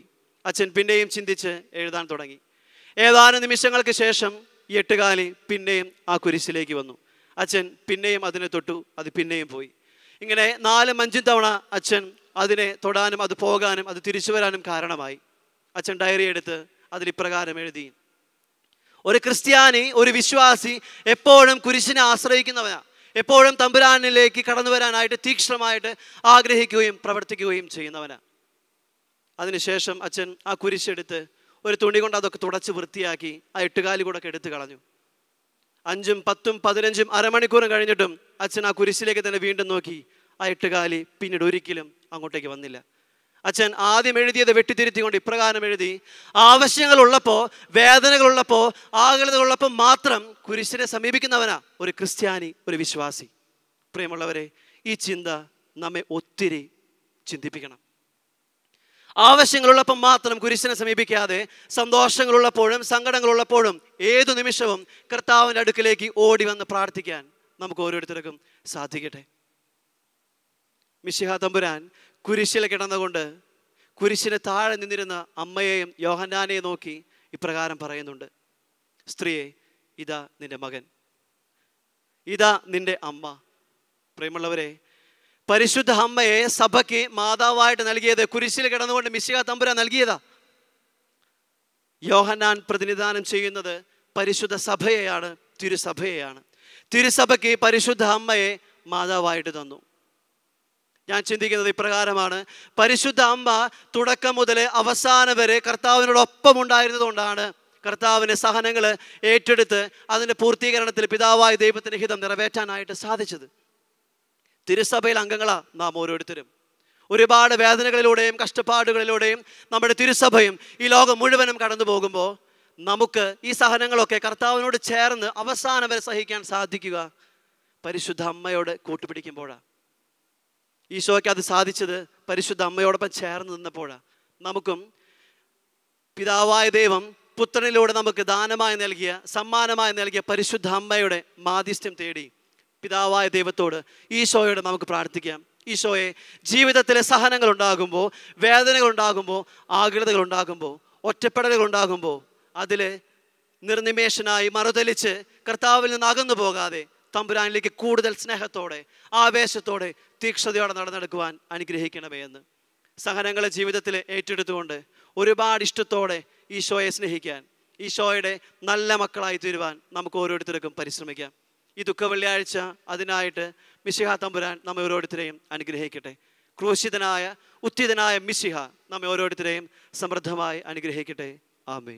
Speaker 4: അച്ഛൻ പിന്നെയും ചിന്തിച്ച് എഴുതാൻ തുടങ്ങി ഏതാനും നിമിഷങ്ങൾക്ക് ശേഷം ഈ എട്ടുകാലി പിന്നെയും ആ കുരിശിലേക്ക് വന്നു അച്ഛൻ പിന്നെയും അതിനെ തൊട്ടു അത് പിന്നെയും പോയി ഇങ്ങനെ നാലും അഞ്ചും തവണ അച്ഛൻ അതിനെ തൊടാനും അത് പോകാനും അത് തിരിച്ചു വരാനും കാരണമായി അച്ഛൻ ഡയറി എടുത്ത് അതിൽ ഇപ്രകാരം എഴുതി ഒരു ക്രിസ്ത്യാനി ഒരു വിശ്വാസി എപ്പോഴും കുരിശിനെ ആശ്രയിക്കുന്നവനാ എപ്പോഴും തമ്പുരാനിലേക്ക് കടന്നു വരാനായിട്ട് തീക്ഷ്ണമായിട്ട് ആഗ്രഹിക്കുകയും പ്രവർത്തിക്കുകയും ചെയ്യുന്നവനാ അതിനുശേഷം അച്ഛൻ ആ കുരിശെടുത്ത് ഒരു തുണി കൊണ്ട് അതൊക്കെ തുടച്ച് വൃത്തിയാക്കി ആ എട്ടുകാലി കൂടെ ഒക്കെ എടുത്തു കളഞ്ഞു അഞ്ചും പത്തും പതിനഞ്ചും അരമണിക്കൂറും കഴിഞ്ഞിട്ടും അച്ഛൻ ആ കുരിശിലേക്ക് തന്നെ വീണ്ടും നോക്കി ആ എട്ടുകാലി പിന്നീട് ഒരിക്കലും അങ്ങോട്ടേക്ക് വന്നില്ല അച്ഛൻ ആദ്യം എഴുതിയത് വെട്ടിത്തിരുത്തിക്കൊണ്ട് ഇപ്രകാരം എഴുതി ആവശ്യങ്ങളുള്ളപ്പോൾ വേദനകളുള്ളപ്പോൾ ആകുലതകളുള്ളപ്പോൾ മാത്രം കുരിശിനെ സമീപിക്കുന്നവനാ ഒരു ക്രിസ്ത്യാനി ഒരു വിശ്വാസി പ്രിയമുള്ളവരെ ഈ ചിന്ത നമ്മെ ഒത്തിരി ചിന്തിപ്പിക്കണം ആവശ്യങ്ങളുള്ളപ്പോൾ മാത്രം കുരിശിനെ സമീപിക്കാതെ സന്തോഷങ്ങളുള്ളപ്പോഴും സങ്കടങ്ങളുള്ളപ്പോഴും ഏതു നിമിഷവും കർത്താവിൻ്റെ അടുക്കിലേക്ക് ഓടി വന്ന് പ്രാർത്ഥിക്കാൻ നമുക്ക് ഓരോരുത്തർക്കും സാധിക്കട്ടെ മിശിഹ തമ്പുരാൻ കുരിശിൽ കിടന്നുകൊണ്ട് കുരിശിന് താഴെ നിന്നിരുന്ന അമ്മയെയും യോഹന്നാനെയും നോക്കി ഇപ്രകാരം പറയുന്നുണ്ട് സ്ത്രീയെ ഇതാ നിന്റെ മകൻ ഇതാ നിന്റെ അമ്മ പ്രിയമുള്ളവരെ പരിശുദ്ധ അമ്മയെ സഭയ്ക്ക് മാതാവായിട്ട് നൽകിയത് കുരിശിൽ കിടന്നുകൊണ്ട് മിശിക തമ്പുരാൻ നൽകിയതാ യോഹന്നാൻ പ്രതിനിധാനം ചെയ്യുന്നത് പരിശുദ്ധ സഭയെയാണ് തിരുസഭയെയാണ് തിരുസഭയ്ക്ക് പരിശുദ്ധ അമ്മയെ മാതാവായിട്ട് തന്നു ഞാൻ ചിന്തിക്കുന്നത് ഇപ്രകാരമാണ് പരിശുദ്ധ അമ്മ തുടക്കം മുതൽ അവസാനം വരെ കർത്താവിനോടൊപ്പം ഉണ്ടായിരുന്നതുകൊണ്ടാണ് കർത്താവിൻ്റെ സഹനങ്ങൾ ഏറ്റെടുത്ത് അതിൻ്റെ പൂർത്തീകരണത്തിൽ പിതാവായ ദൈവത്തിൻ്റെ ഹിതം നിറവേറ്റാനായിട്ട് സാധിച്ചത് തിരുസഭയിൽ അംഗങ്ങളാ നാം ഓരോരുത്തരും ഒരുപാട് വേദനകളിലൂടെയും കഷ്ടപ്പാടുകളിലൂടെയും നമ്മുടെ തിരുസഭയും ഈ ലോകം മുഴുവനും കടന്നു പോകുമ്പോൾ നമുക്ക് ഈ സഹനങ്ങളൊക്കെ കർത്താവിനോട് ചേർന്ന് അവസാനം വരെ സഹിക്കാൻ സാധിക്കുക പരിശുദ്ധ അമ്മയോട് കൂട്ടുപിടിക്കുമ്പോഴാണ് ഈശോയ്ക്ക് അത് സാധിച്ചത് പരിശുദ്ധ അമ്മയോടൊപ്പം ചേർന്ന് നിന്നപ്പോഴാണ് നമുക്കും പിതാവായ ദൈവം പുത്രനിലൂടെ നമുക്ക് ദാനമായി നൽകിയ സമ്മാനമായി നൽകിയ പരിശുദ്ധ അമ്മയുടെ മാധ്യസ്ഥ്യം തേടി പിതാവായ ദൈവത്തോട് ഈശോയോട് നമുക്ക് പ്രാർത്ഥിക്കാം ഈശോയെ ജീവിതത്തിലെ സഹനങ്ങൾ ഉണ്ടാകുമ്പോൾ വേദനകൾ ഉണ്ടാകുമ്പോൾ ആകുലതകൾ ഉണ്ടാകുമ്പോൾ ഒറ്റപ്പെടലുകൾ ഉണ്ടാകുമ്പോൾ അതിൽ നിർനിമേഷനായി മറുതലിച്ച് കർത്താവിൽ നിന്ന് അകന്നു പോകാതെ തമ്പുരാനിലേക്ക് കൂടുതൽ സ്നേഹത്തോടെ ആവേശത്തോടെ തീക്ഷ്ണതയോടെ നടന്നെടുക്കുവാൻ അനുഗ്രഹിക്കണമേ എന്ന് സഹനങ്ങളെ ജീവിതത്തിൽ ഏറ്റെടുത്തുകൊണ്ട് ഒരുപാട് ഇഷ്ടത്തോടെ ഈശോയെ സ്നേഹിക്കാൻ ഈശോയുടെ നല്ല മക്കളായി തീരുവാൻ നമുക്ക് ഓരോരുത്തർക്കും പരിശ്രമിക്കാം ഈ ദുഃഖ വെള്ളിയാഴ്ച അതിനായിട്ട് മിശിഹ തമ്പുരാൻ നമ്മെ ഓരോരുത്തരെയും അനുഗ്രഹിക്കട്ടെ ക്രൂശിതനായ ഉത്തിതനായ മിശിഹ നമ്മെ ഓരോരുത്തരെയും സമൃദ്ധമായി അനുഗ്രഹിക്കട്ടെ ആമേൻ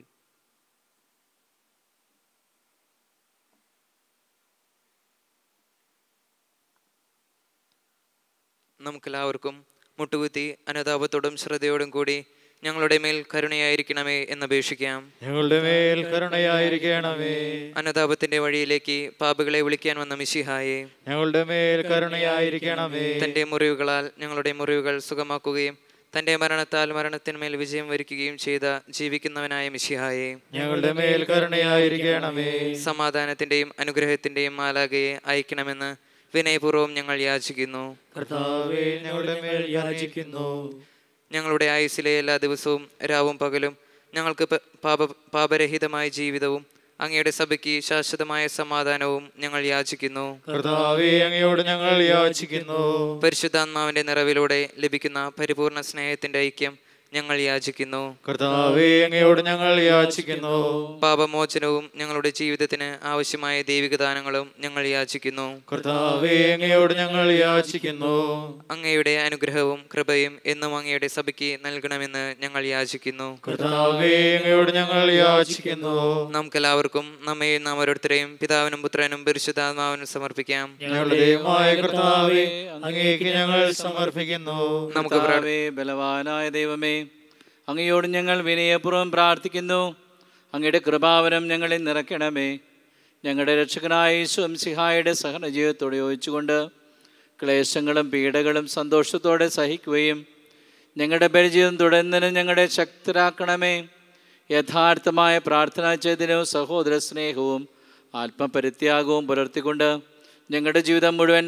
Speaker 3: നമുക്കെല്ലാവർക്കും മുട്ടുകുത്തി അനുതാപത്തോടും ശ്രദ്ധയോടും കൂടി ഞങ്ങളുടെ മേൽ കരുണയായിരിക്കണമേ എന്നപേക്ഷിക്കാം
Speaker 1: ഞങ്ങളുടെ മേൽ കരുണയായിരിക്കണമേ
Speaker 3: അനുതാപത്തിന്റെ വഴിയിലേക്ക് പാപികളെ വിളിക്കാൻ വന്ന മിശിഹായെ
Speaker 1: ഞങ്ങളുടെ മേൽ കരുണയായിരിക്കണമേ
Speaker 3: തന്റെ മുറിവുകളാൽ ഞങ്ങളുടെ മുറിവുകൾ സുഖമാക്കുകയും തന്റെ മരണത്താൽ മരണത്തിന്മേൽ വിജയം വരിക്കുകയും ചെയ്ത ജീവിക്കുന്നവനായ മിശിഹായെ
Speaker 1: ഞങ്ങളുടെ മേൽ കരുണയായിരിക്കണമേ
Speaker 3: സമാധാനത്തിന്റെയും അനുഗ്രഹത്തിന്റെയും മാലാകയെ അയക്കണമെന്ന് വിനയപൂർവ്വം ഞങ്ങൾ യാചിക്കുന്നു
Speaker 1: കർത്താവേ ഞങ്ങളുടെ മേൽ യാചിക്കുന്നു
Speaker 3: ഞങ്ങളുടെ ആയുസ്സിലെ എല്ലാ ദിവസവും രാവും പകലും ഞങ്ങൾക്ക് പ- പാപ പാപരഹിതമായ ജീവിതവും അങ്ങയുടെ സഭയ്ക്ക് ശാശ്വതമായ സമാധാനവും ഞങ്ങൾ യാചിക്കുന്നു
Speaker 1: കർത്താവേ അങ്ങയോട് ഞങ്ങൾ യാചിക്കുന്നു
Speaker 3: പരിശുദ്ധാത്മാവിന്റെ നിറവിലൂടെ ലഭിക്കുന്ന പരിപൂർണ സ്നേഹത്തിന്റെ ഐക്യം ഞങ്ങൾ യാചിക്കുന്നു
Speaker 1: കർത്താവേ അങ്ങയോട് ഞങ്ങൾ യാചിക്കുന്നു
Speaker 3: പാപമോചനവും ഞങ്ങളുടെ ജീവിതത്തിന് ആവശ്യമായ ദൈവിക ദാനങ്ങളും ഞങ്ങൾ യാചിക്കുന്നു
Speaker 1: കർത്താവേ അങ്ങയോട് ഞങ്ങൾ യാചിക്കുന്നു
Speaker 3: അങ്ങയുടെ അനുഗ്രഹവും കൃപയും എന്നും അങ്ങയുടെ സഭയ്ക്ക് നൽകണമെന്ന് ഞങ്ങൾ യാചിക്കുന്നു
Speaker 1: കർത്താവേ അങ്ങയോട് ഞങ്ങൾ യാചിക്കുന്നു
Speaker 3: നമുക്കെല്ലാവർക്കും നമ്മയും നാം ഓരോരുത്തരെയും പിതാവിനും പുത്രനും പരിശുദ്ധാത്മാവിനും സമർപ്പിക്കാം
Speaker 1: ഞങ്ങളുടെ ദൈവമായ കർത്താവേ അങ്ങേക്ക് ഞങ്ങൾ സമർപ്പിക്കുന്നു
Speaker 3: നമുക്ക് പ്രാർ-
Speaker 2: കർത്താവേ, ബലവാനായ ദൈവമേ അങ്ങയോട് ഞങ്ങൾ വിനയപൂർവ്വം പ്രാർത്ഥിക്കുന്നു അങ്ങയുടെ കൃപാവനം ഞങ്ങളെ നിറയ്ക്കണമേ ഞങ്ങളുടെ രക്ഷകനായ സ്വംസിഹായുടെ സഹന ജീവിതത്തോടെ യോജിച്ചുകൊണ്ട് ക്ലേശങ്ങളും പീഡകളും സന്തോഷത്തോടെ സഹിക്കുകയും ഞങ്ങളുടെ പരിചയം തുടർന്നതിനും ഞങ്ങളെ ശക്തരാക്കണമേ യഥാർത്ഥമായ പ്രാർത്ഥനാ ചെയ്തനവും സഹോദര സ്നേഹവും ആത്മപരിത്യാഗവും പുലർത്തിക്കൊണ്ട് ഞങ്ങളുടെ ജീവിതം മുഴുവൻ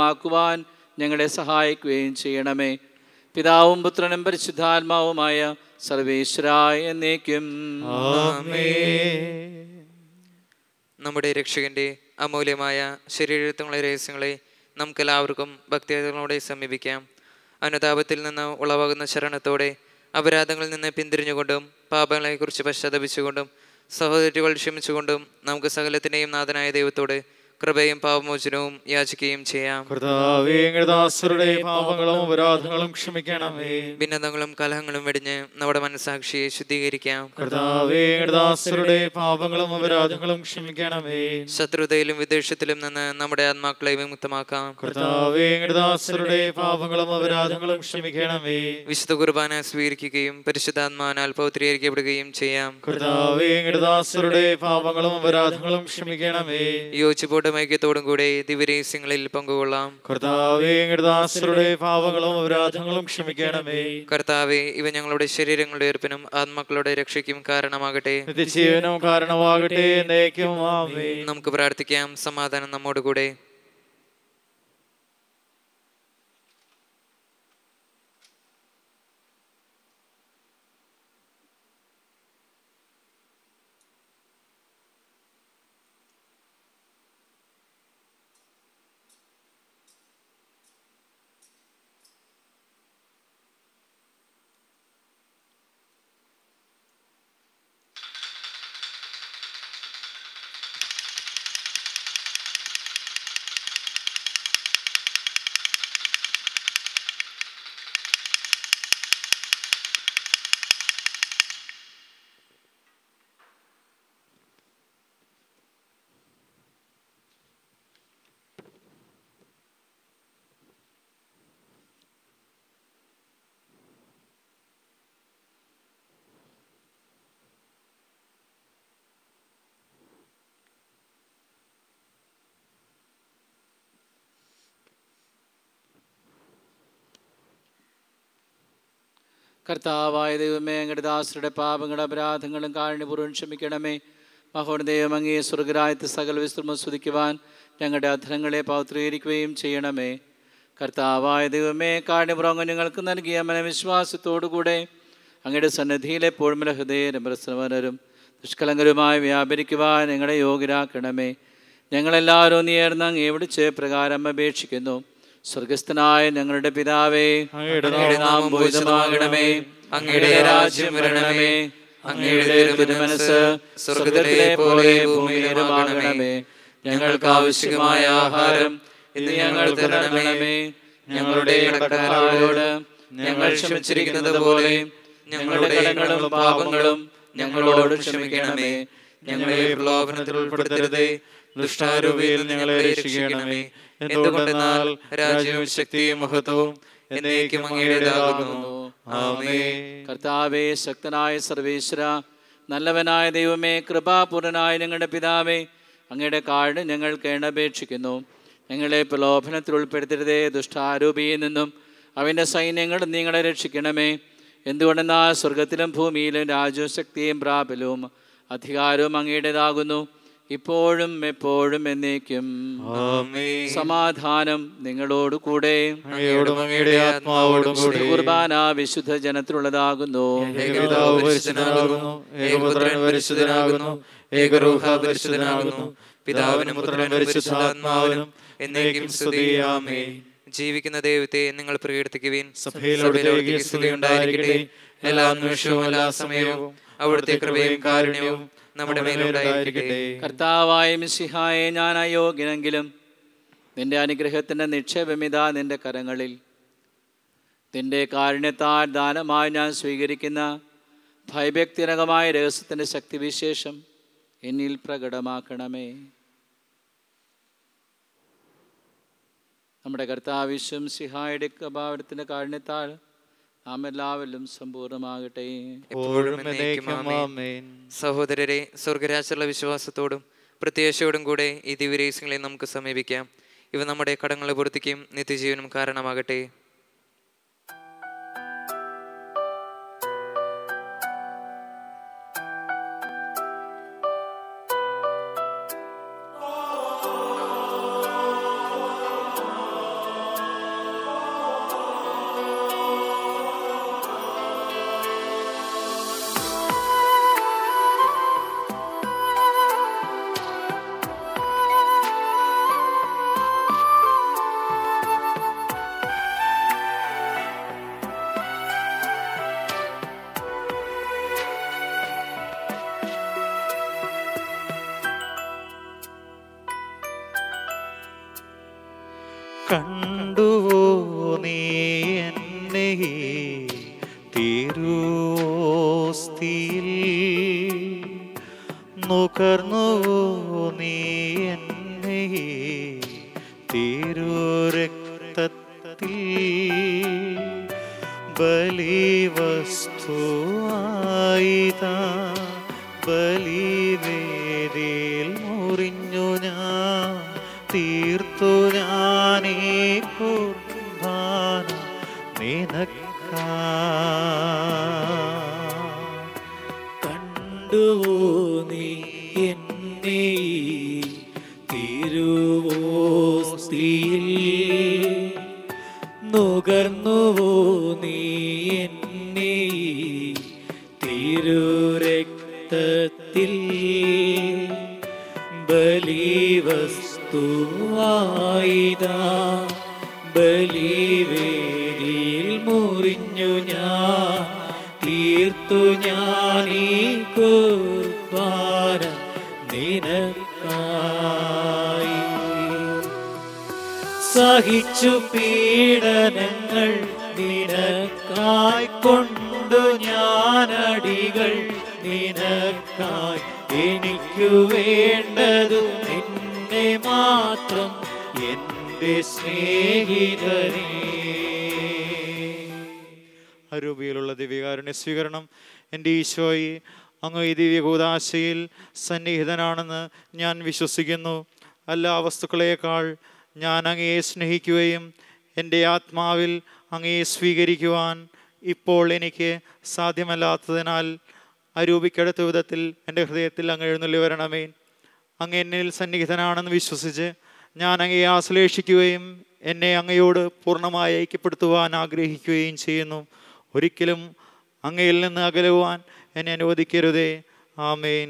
Speaker 2: ഫലസംദായകമാക്കുവാൻ ഞങ്ങളെ സഹായിക്കുകയും ചെയ്യണമേ പിതാവും പുത്രനും പരിശുദ്ധാത്മാവുമായ സർവേശ്വരായ എന്നേക്കും
Speaker 1: ആമേൻ
Speaker 3: നമ്മുടെ രക്ഷകന്റെ അമൂല്യമായ ശരീരത്തുള്ള രഹസ്യങ്ങളെ നമുക്കെല്ലാവർക്കും ഭക്തിയോടെ സമീപിക്കാം അനുതാപത്തിൽ നിന്ന് ഉളവാകുന്ന ശരണത്തോടെ അപരാധങ്ങളിൽ നിന്ന് പിന്തിരിഞ്ഞുകൊണ്ടും പാപങ്ങളെക്കുറിച്ച് പശ്ചാത്തപിച്ചുകൊണ്ടും സഹോദരികൾ ക്ഷമിച്ചുകൊണ്ടും നമുക്ക് സകലത്തിൻ്റെയും നാഥനായ ദൈവത്തോട് കൃപയും പാപമോചനവും യാചിക്കുകയും ചെയ്യാം
Speaker 1: കർത്താവേ ദാസരുടെ പാപങ്ങളും അപരാധങ്ങളും ക്ഷമിക്കണമേ
Speaker 3: ഭിന്നതകളും കലഹങ്ങളും വെടിഞ്ഞ് നമ്മുടെ മനസാക്ഷിയെ ശുദ്ധീകരിക്കാം
Speaker 1: കർത്താവേ ദാസരുടെ പാപങ്ങളും അപരാധങ്ങളും ക്ഷമിക്കണമേ
Speaker 3: ശത്രുതയിലും വിദ്വേഷത്തിലും നിന്ന് നമ്മുടെ ആത്മാക്കളെ വിമുക്തമാക്കാം
Speaker 1: കർത്താവേ ദാസരുടെ പാപങ്ങളും അപരാധങ്ങളും ക്ഷമിക്കണമേ
Speaker 3: വിശുദ്ധ കുർബാന സ്വീകരിക്കുകയും പരിശുദ്ധാത്മാവിനാൽ പൗത്രീകരിക്കപ്പെടുകയും ചെയ്യാം
Speaker 1: കർത്താവേ ദാസരുടെ പാപങ്ങളും അപരാധങ്ങളും ക്ഷമിക്കണമേ
Speaker 3: യോജിപ്പോടും ഐക്യത്തോടും കൂടെ ദിവ്യരഹസ്യങ്ങളിൽ പങ്കുകൊള്ളാം
Speaker 1: കർത്താവേ ദാസരുടെ പാപങ്ങളും അപരാധങ്ങളും ക്ഷമിക്കണമേ
Speaker 3: കർത്താവെ ഇവ ഞങ്ങളുടെ ശരീരങ്ങളുടെ ഉയർപ്പിനും ആത്മാക്കളുടെ രക്ഷയ്ക്കും കാരണമാകട്ടെ
Speaker 1: നിത്യജീവനും കാരണമാകട്ടെ എന്നേക്കും ആമേ
Speaker 3: നമുക്ക് പ്രാർത്ഥിക്കാം സമാധാനം നമ്മോടുകൂടെ
Speaker 2: കർത്താവായ ദൈവമേ അങ്ങയുടെ ദാസരുടെ പാപങ്ങളുടെ അപരാധങ്ങളും കാരുണ്യപൂർവ്വം ക്ഷമിക്കണമേ മഹോദയം അങ്ങേ സ്വർഗരായത്ത് സകല വിശ്രമം സ്തുതിക്കുവാൻ ഞങ്ങളുടെ അധരങ്ങളെ പൗത്രീകരിക്കുകയും ചെയ്യണമേ കർത്താവായ ദൈവമേ കാരുണ്യപൂർവ്വം ഞങ്ങൾക്ക് നൽകിയ മനവിശ്വാസത്തോടുകൂടെ അങ്ങയുടെ സന്നിധിയിൽ എപ്പോഴും ഹൃദയരും പ്രശ്നവനരും നിഷ്കളങ്കരുമായി വ്യാപരിക്കുവാൻ ഞങ്ങളെ യോഗ്യരാക്കണമേ ഞങ്ങളെല്ലാവരും നേർന്ന് അങ്ങേ വിളിച്ച് പ്രകാരം അപേക്ഷിക്കുന്നു സ്വർഗസ്ഥനായ ഞങ്ങളുടെ പിതാവേ
Speaker 1: അങ്ങയുടെ
Speaker 2: അങ്ങയുടെ നാമം പൂജിതമാകണമേ അങ്ങയുടെ രാജ്യം വരണമേ അങ്ങയുടെ തിരുമനസ് സ്വർഗത്തിലെ പോലെ ഭൂമിയിലുമാകണമേ ഞങ്ങൾക്ക് ആവശ്യമായ ആഹാരം ഇന്ന് ഞങ്ങൾക്ക് തരണമേ ഞങ്ങളുടെ കടക്കാരോട് ഞങ്ങൾ ക്ഷമിച്ചിരിക്കുന്നത് പോലെ ഞങ്ങളുടെ കടങ്ങളും പാപങ്ങളും ഞങ്ങളോട് ക്ഷമിക്കണമേ
Speaker 1: ഞങ്ങളെ പ്രലോഭനത്തിൽ ഉൾപ്പെടുത്തരുതേ ദുഷ്ടാരൂപിയിൽ ഞങ്ങളെ രക്ഷിക്കണമേ എന്തുകൊണ്ടെന്നാൽ രാജ്യവും ശക്തിയും മഹത്വവും എന്നേക്കും അങ്ങയുടേതാകുന്നു ആമേ
Speaker 2: കർത്താവേ ശക്തനായ സർവേശ്വര നല്ലവനായ ദൈവമേ കൃപാപൂർണനായ ഞങ്ങളുടെ പിതാവേ അങ്ങയുടെ കാർഡ് ഞങ്ങൾ കേണപേക്ഷിക്കുന്നു ഞങ്ങളെ പ്രലോഭനത്തിൽ ഉൾപ്പെടുത്തരുതേ ദുഷ്ടാരൂപിയിൽ നിന്നും അവൻ്റെ സൈന്യങ്ങൾ നിങ്ങളെ രക്ഷിക്കണമേ എന്തുകൊണ്ടെന്നാൽ സ്വർഗത്തിലും ഭൂമിയിലും രാജ്യവും ശക്തിയും പ്രാബലവും അധികാരവും അങ്ങയുടേതാകുന്നു ഇപ്പോഴും എപ്പോഴും എന്നേക്കും
Speaker 1: ആമേ
Speaker 2: സമാധാനം നിങ്ങളോട് കൂടെ
Speaker 1: അങ്ങയോടും അങ്ങയുടെ ആത്മാവോടും കൂടി
Speaker 2: കുർബാന വിശുദ്ധ ജനത്തിലുള്ളതാകുന്നു
Speaker 1: ഏകപിതാവ് പരിശുദ്ധനാകുന്നു ഏകപുത്രൻ പരിശുദ്ധനാകുന്നു ഏകരൂഹ പരിശുദ്ധനാകുന്നു പിതാവിനും പുത്രനും പരിശുദ്ധാത്മാവിനും എന്നേക്കും സ്തുതിയാമേ
Speaker 3: ജീവിക്കുന്ന ദൈവത്തെ നിങ്ങൾ പ്രകീർത്തിക്കുവിൻ
Speaker 1: സഭയിലോടത്തേക്ക് സ്തുതി ഉണ്ടായിരിക്കട്ടെ എല്ലാ നിമിഷവും എല്ലാ സമയവും അവിടുത്തെ കൃപയും കാരുണ്യവും നമ്മുടെ മേലുണ്ടായിരിക്കട്ടെ
Speaker 2: കർത്താവായ മിശിഹായെ ഞാൻ അയോഗ്യനെങ്കിലും നിന്റെ അനുഗ്രഹത്തിൻ്റെ നിക്ഷേപമിതാ നിന്റെ കരങ്ങളിൽ നിന്റെ കാരുണ്യത്താൽ ദാനമായി ഞാൻ സ്വീകരിക്കുന്ന ഭയഭക്തിരകമായ രഹസ്യത്തിൻ്റെ ശക്തിവിശേഷം എന്നിൽ പ്രകടമാക്കണമേ നമ്മുടെ കർത്താവിശ്വം സിഹായുടെ കഭാവത്തിൻ്റെ കാരുണ്യത്താൽ നാം എല്ലാവരിലും സമ്പൂർണ്ണമാകട്ടെ
Speaker 1: എപ്പോഴും എന്നേക്കും ആമേൻ
Speaker 3: സഹോദരരെ സ്വർഗരാജുള്ള വിശ്വാസത്തോടും പ്രത്യാശയോടും കൂടെ ഈ ദിവ്യരഹസ്യങ്ങളെ നമുക്ക് സമീപിക്കാം ഇവ നമ്മുടെ കടങ്ങളെ പൂർത്തിക്കും നിത്യജീവനും കാരണമാകട്ടെ
Speaker 1: കണ്ടുവോ നീ എന്നെ ഈ തിരുവോസ്തിയിൽ നുകർന്നുവോ നീ എന്നെ ഈ തിരുരക്തത്തിൽ ബലിവസ്തുവായിതാ ബലിവേദിയിൽ മുറിഞ്ഞു ഞാൻ തീർത്തു ഞാനീ കുർബാന നിനക്കാ
Speaker 2: കണ്ടുവോ നീ എന്നെ ഈ തിരുവോസ്തിയിൽ നുകർന്നുവോ നീ എന്നെ ഈ തിരുരക്തത്തിൽ ബലിവസ്തുവായിതാ ബലിവേദിയിൽ മുറിഞ്ഞു ഞാൻ തീർത്തു ഞാൻ ഈ കുർബാന നിനക്കായി സഹിച്ചു പീഡനങ്ങൾ നിനക്കായി കൊണ്ടു ഞാനടികൾ നിനക്കായി എനിക്കു വേണ്ടതു നിന്നെ മാത്രം എൻ്റെ സ്നേഹിതനേ
Speaker 1: അരൂപിയിലുള്ള ദിവ്യകാരുണ്യ സ്വീകരണം എൻ്റെ ഈശോയെ അങ്ങ് ഈ ദിവ്യകൂതാശയിൽ സന്നിഹിതനാണെന്ന് ഞാൻ വിശ്വസിക്കുന്നു എല്ലാ വസ്തുക്കളേക്കാൾ ഞാൻ അങ്ങയെ സ്നേഹിക്കുകയും എൻ്റെ ആത്മാവിൽ അങ്ങയെ സ്വീകരിക്കുവാൻ ഇപ്പോൾ എനിക്ക് സാധ്യമല്ലാത്തതിനാൽ അരൂപിക്കടുത്ത വിധത്തിൽ എൻ്റെ ഹൃദയത്തിൽ അങ്ങ് എഴുന്നള്ളി വരണമേ അങ്ങ് എന്നിൽ സന്നിഹിതനാണെന്ന് വിശ്വസിച്ച് ഞാൻ അങ്ങയെ ആശ്ലേഷിക്കുകയും എന്നെ അങ്ങയോട് പൂർണ്ണമായി ഐക്യപ്പെടുത്തുവാൻ ആഗ്രഹിക്കുകയും ചെയ്യുന്നു ഒരിക്കലും അങ്ങയിൽ നിന്ന് അകലുവാൻ എന്നെ അനുവദിക്കരുതേ ആമേൻ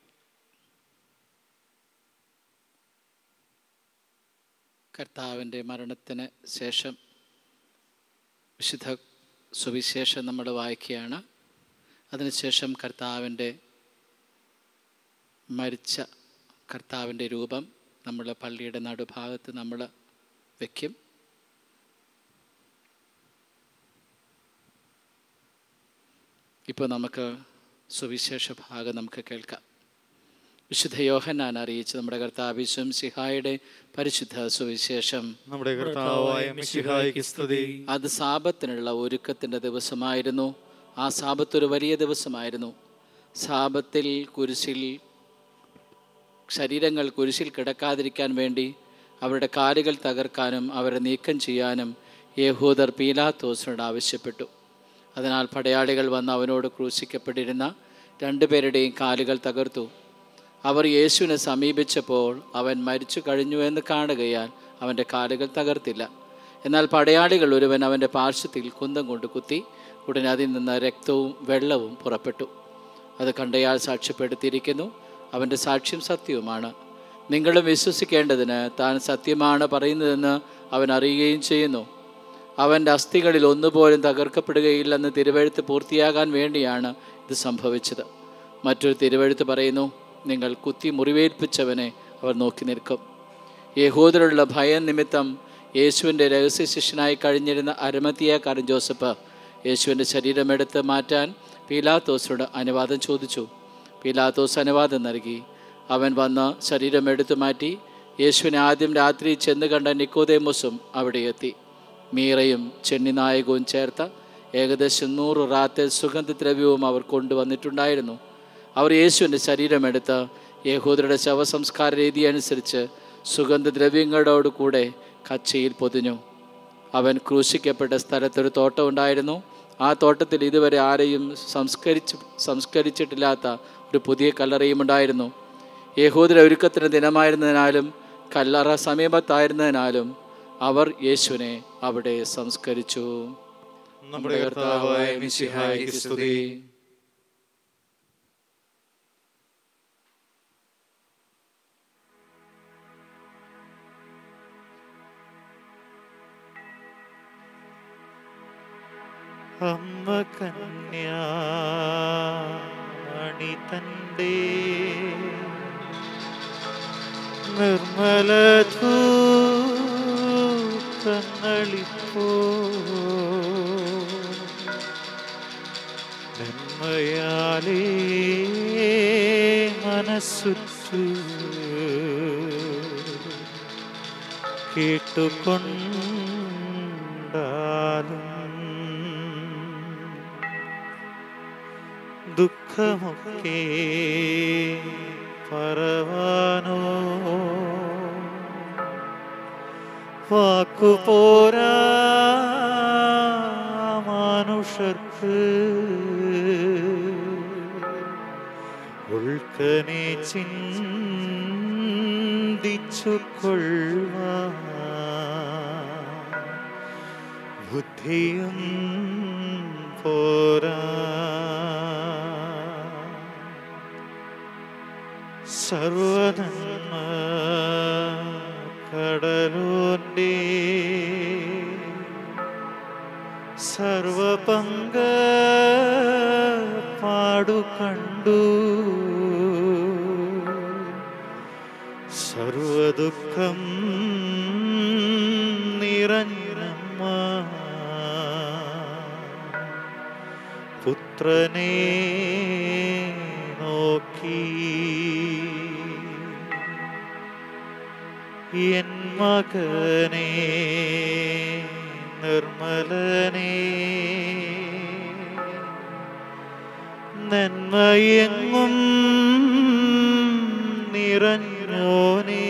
Speaker 2: കർത്താവിൻ്റെ മരണത്തിന് ശേഷം വിശുദ്ധ സുവിശേഷം നമ്മൾ വായിക്കുകയാണ് അതിനുശേഷം കർത്താവിൻ്റെ മരിച്ച കർത്താവിൻ്റെ രൂപം നമ്മൾ പള്ളിയുടെ നടുഭാഗത്ത് നമ്മൾ വയ്ക്കും ഇപ്പോൾ നമുക്ക് സുവിശേഷ ഭാഗം നമുക്ക് കേൾക്കാം വിശുദ്ധ യോഹന്നാൻ അറിയിച്ച് നമ്മുടെ കർത്താവിശ്വം സിഹായുടെ പരിശുദ്ധ സുവിശേഷം
Speaker 1: നമ്മുടെ കർത്താവായ മിശിഹായിക്ക് സ്തുതി
Speaker 2: അത് സാപത്തിനുള്ള ഒരുക്കത്തിൻ്റെ ദിവസമായിരുന്നു ആ സാപത്ത് ഒരു വലിയ ദിവസമായിരുന്നു സാപത്തിൽ കുരിശിൽ ശരീരങ്ങൾ കുരിശിൽ കിടക്കാതിരിക്കാൻ വേണ്ടി അവരുടെ കാലുകൾ തകർക്കാനും അവരെ നീക്കം ചെയ്യാനും യഹൂദർ പീലാത്തോസിനോട് ആവശ്യപ്പെട്ടു അതിനാൽ പടയാളികൾ വന്ന് അവനോട് ക്രൂശിക്കപ്പെട്ടിരുന്ന രണ്ടുപേരുടെയും കാലുകൾ തകർത്തു അവർ യേശുവിനെ സമീപിച്ചപ്പോൾ അവൻ മരിച്ചു കഴിഞ്ഞു എന്ന് കാണുകയാൽ അവൻ്റെ കാലുകൾ തകർത്തില്ല എന്നാൽ പടയാളികൾ ഒരുവൻ അവൻ്റെ പാർശ്വത്തിൽ കുന്തം കൊണ്ട് കുത്തി ഉടനെ അതിൽ നിന്ന് രക്തവും വെള്ളവും പുറപ്പെട്ടു അത് കണ്ടയാൾ സാക്ഷ്യപ്പെടുത്തിയിരിക്കുന്നു അവൻ്റെ സാക്ഷ്യം സത്യവുമാണ് നിങ്ങളും വിശ്വസിക്കേണ്ടതിന് താൻ സത്യമാണ് പറയുന്നതെന്ന് അവൻ അറിയുകയും ചെയ്യുന്നു അവൻ്റെ അസ്ഥികളിൽ ഒന്നുപോലും തകർക്കപ്പെടുകയില്ലെന്ന് തിരുവഴുത്ത് പൂർത്തിയാകാൻ വേണ്ടിയാണ് ഇത് സംഭവിച്ചത് മറ്റൊരു തിരുവഴുത്ത് പറയുന്നു നിങ്ങൾ കുത്തി മുറിവേൽപ്പിച്ചവനെ അവർ നോക്കി നിൽക്കും യഹൂദരുള്ള ഭയം നിമിത്തം യേശുവിൻ്റെ രഹസ്യ ശിഷ്യനായി കഴിഞ്ഞിരുന്ന അരമത്തിയാക്കാരൻ ജോസഫ് യേശുവിൻ്റെ ശരീരമെടുത്ത് മാറ്റാൻ പീലാത്തോസിനോട് അനുവാദം ചോദിച്ചു പീലാത്തോസ് അനുവാദം നൽകി അവൻ വന്ന് ശരീരം എടുത്തു മാറ്റി യേശുവിനെ ആദ്യം രാത്രി ചെന്ന് കണ്ട നിക്കോദേമോസും അവിടെ എത്തി മീറയും ചെന്നിനായകവും ചേർത്ത ഏകദേശം നൂറ് റാത്തേൽ സുഗന്ധദ്രവ്യവും അവർ കൊണ്ടുവന്നിട്ടുണ്ടായിരുന്നു അവർ യേശുവിൻ്റെ ശരീരമെടുത്ത് യഹൂദരുടെ ശവസംസ്കാര രീതി അനുസരിച്ച് സുഗന്ധദ്രവ്യങ്ങളോട് കൂടെ കച്ചയിൽ പൊതിഞ്ഞു അവൻ ക്രൂശിക്കപ്പെട്ട സ്ഥലത്തൊരു തോട്ടം ഉണ്ടായിരുന്നു ആ തോട്ടത്തിൽ ഇതുവരെ ആരെയും സംസ്കരിച്ച് സംസ്കരിച്ചിട്ടില്ലാത്ത ഒരു പുതിയ കല്ലറയും ഉണ്ടായിരുന്നു യഹൂദര ഒരുക്കത്തിന് ദിനമായിരുന്നതിനാലും കല്ലറ സമീപത്തായിരുന്നതിനാലും അവർ യേശുവിനെ അവിടെ സംസ്കരിച്ചു
Speaker 1: നമ്മുടെ കർത്താവായ മിശിഹായിക്ക് സ്തുതി അമ്മ കന്യാണി തൻ്റെ നിർമ്മല
Speaker 6: ഞങ്ങളിപ്പോ നന്മയാലേ മനസ്സുറ്റു കേട്ടുകൊണ്ടാലും ദുഃഖമൊക്കെ പറവാനോ വാക്കുപോരാ മനുഷ്യർക്ക് ഉൾക്കനെ ചിന്തിച്ചു കൊള്ളുവാ ബുദ്ധിയും പോരാ സർവനന്മ കടലോന്റെ സർവപങ്ക പാടു കണ്ടു സർവദുഃഖം നിറഞ്ഞമ്മ പുത്രനെ നോക്കി എൻ മകനെ നിർമ്മലനെ നന്മയെങ്ങും നിറഞ്ഞോനേ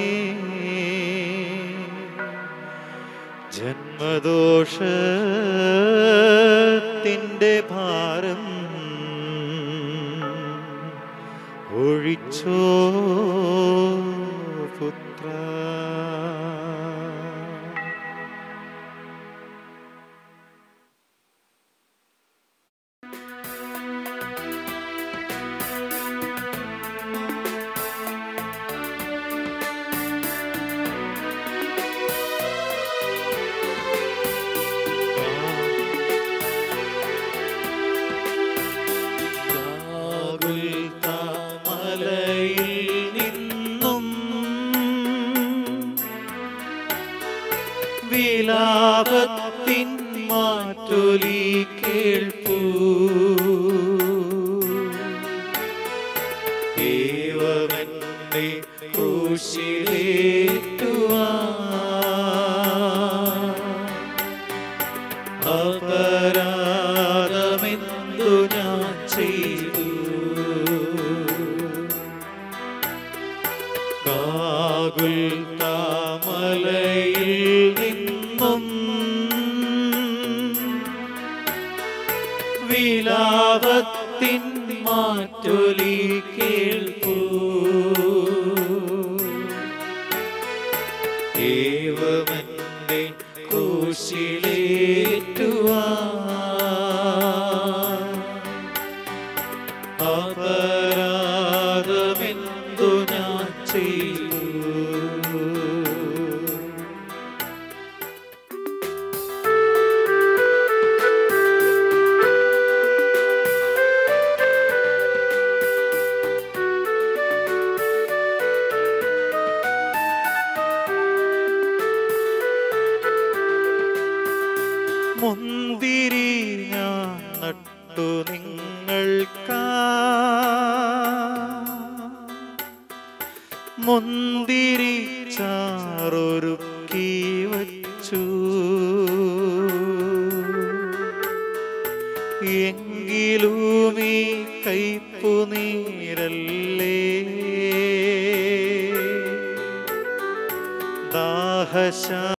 Speaker 6: ജന്മദോഷത്തിൻ്റെ ഭാരം ഒഴിച്ചോ പുത്ര മലയിൽ നിന്നും വിലാപത്തിൻ മാറ്റൊലി കേൾപ്പൂ ദൈവമെന്നെ ക്രൂശിലേറ്റുവാ അപരാധമെന്തു ഞാൻ ചെയ്തു കാകുൽ താമലയിൽ നിന്നും വിലാപത്തിൻ മാറ്റൊലി കേൾപ്പൂ ദൈവമെന്നെ ക്രൂശിലേറ്റുവാ അപരാധമെന്തു ഞാൻ ചെയ്തു മുന്തിരി ഞാൻ നട്ടു നിങ്ങൾക്കാ മുന്തിരി ചാറൊരുക്കി വച്ചു എങ്കിലുമീ കൈപ്പു നീരല്ലേ ദാഹശ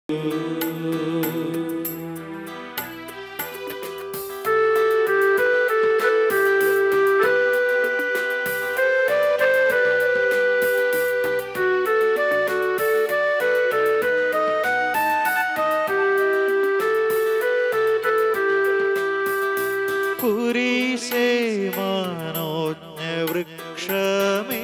Speaker 6: കുരിശേ മാനോജ്ഞ വൃക്ഷമേ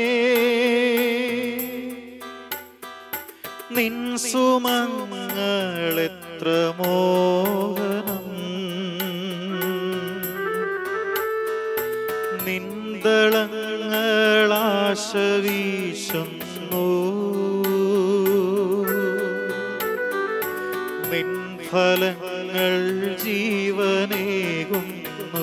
Speaker 6: നിൻ സുമങ്ങളെത്ര മോഹനം നിന്തളങ്ങളാശ വീശുന്നു നിൻ ഫലങ്ങൾ ജീവനേകുന്നു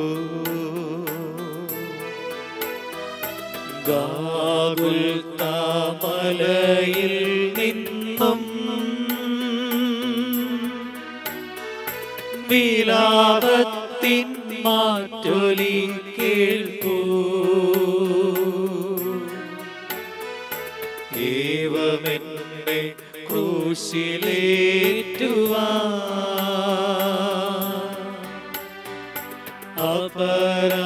Speaker 6: ഗാകുൽ താമലയിൽ നിന്നും വിലാപത്തിൻ മാറ്റൊലി കേൾക്കൂ ഏവമെന്നെ ക്രൂശിലേറ്റുവാ അപരാ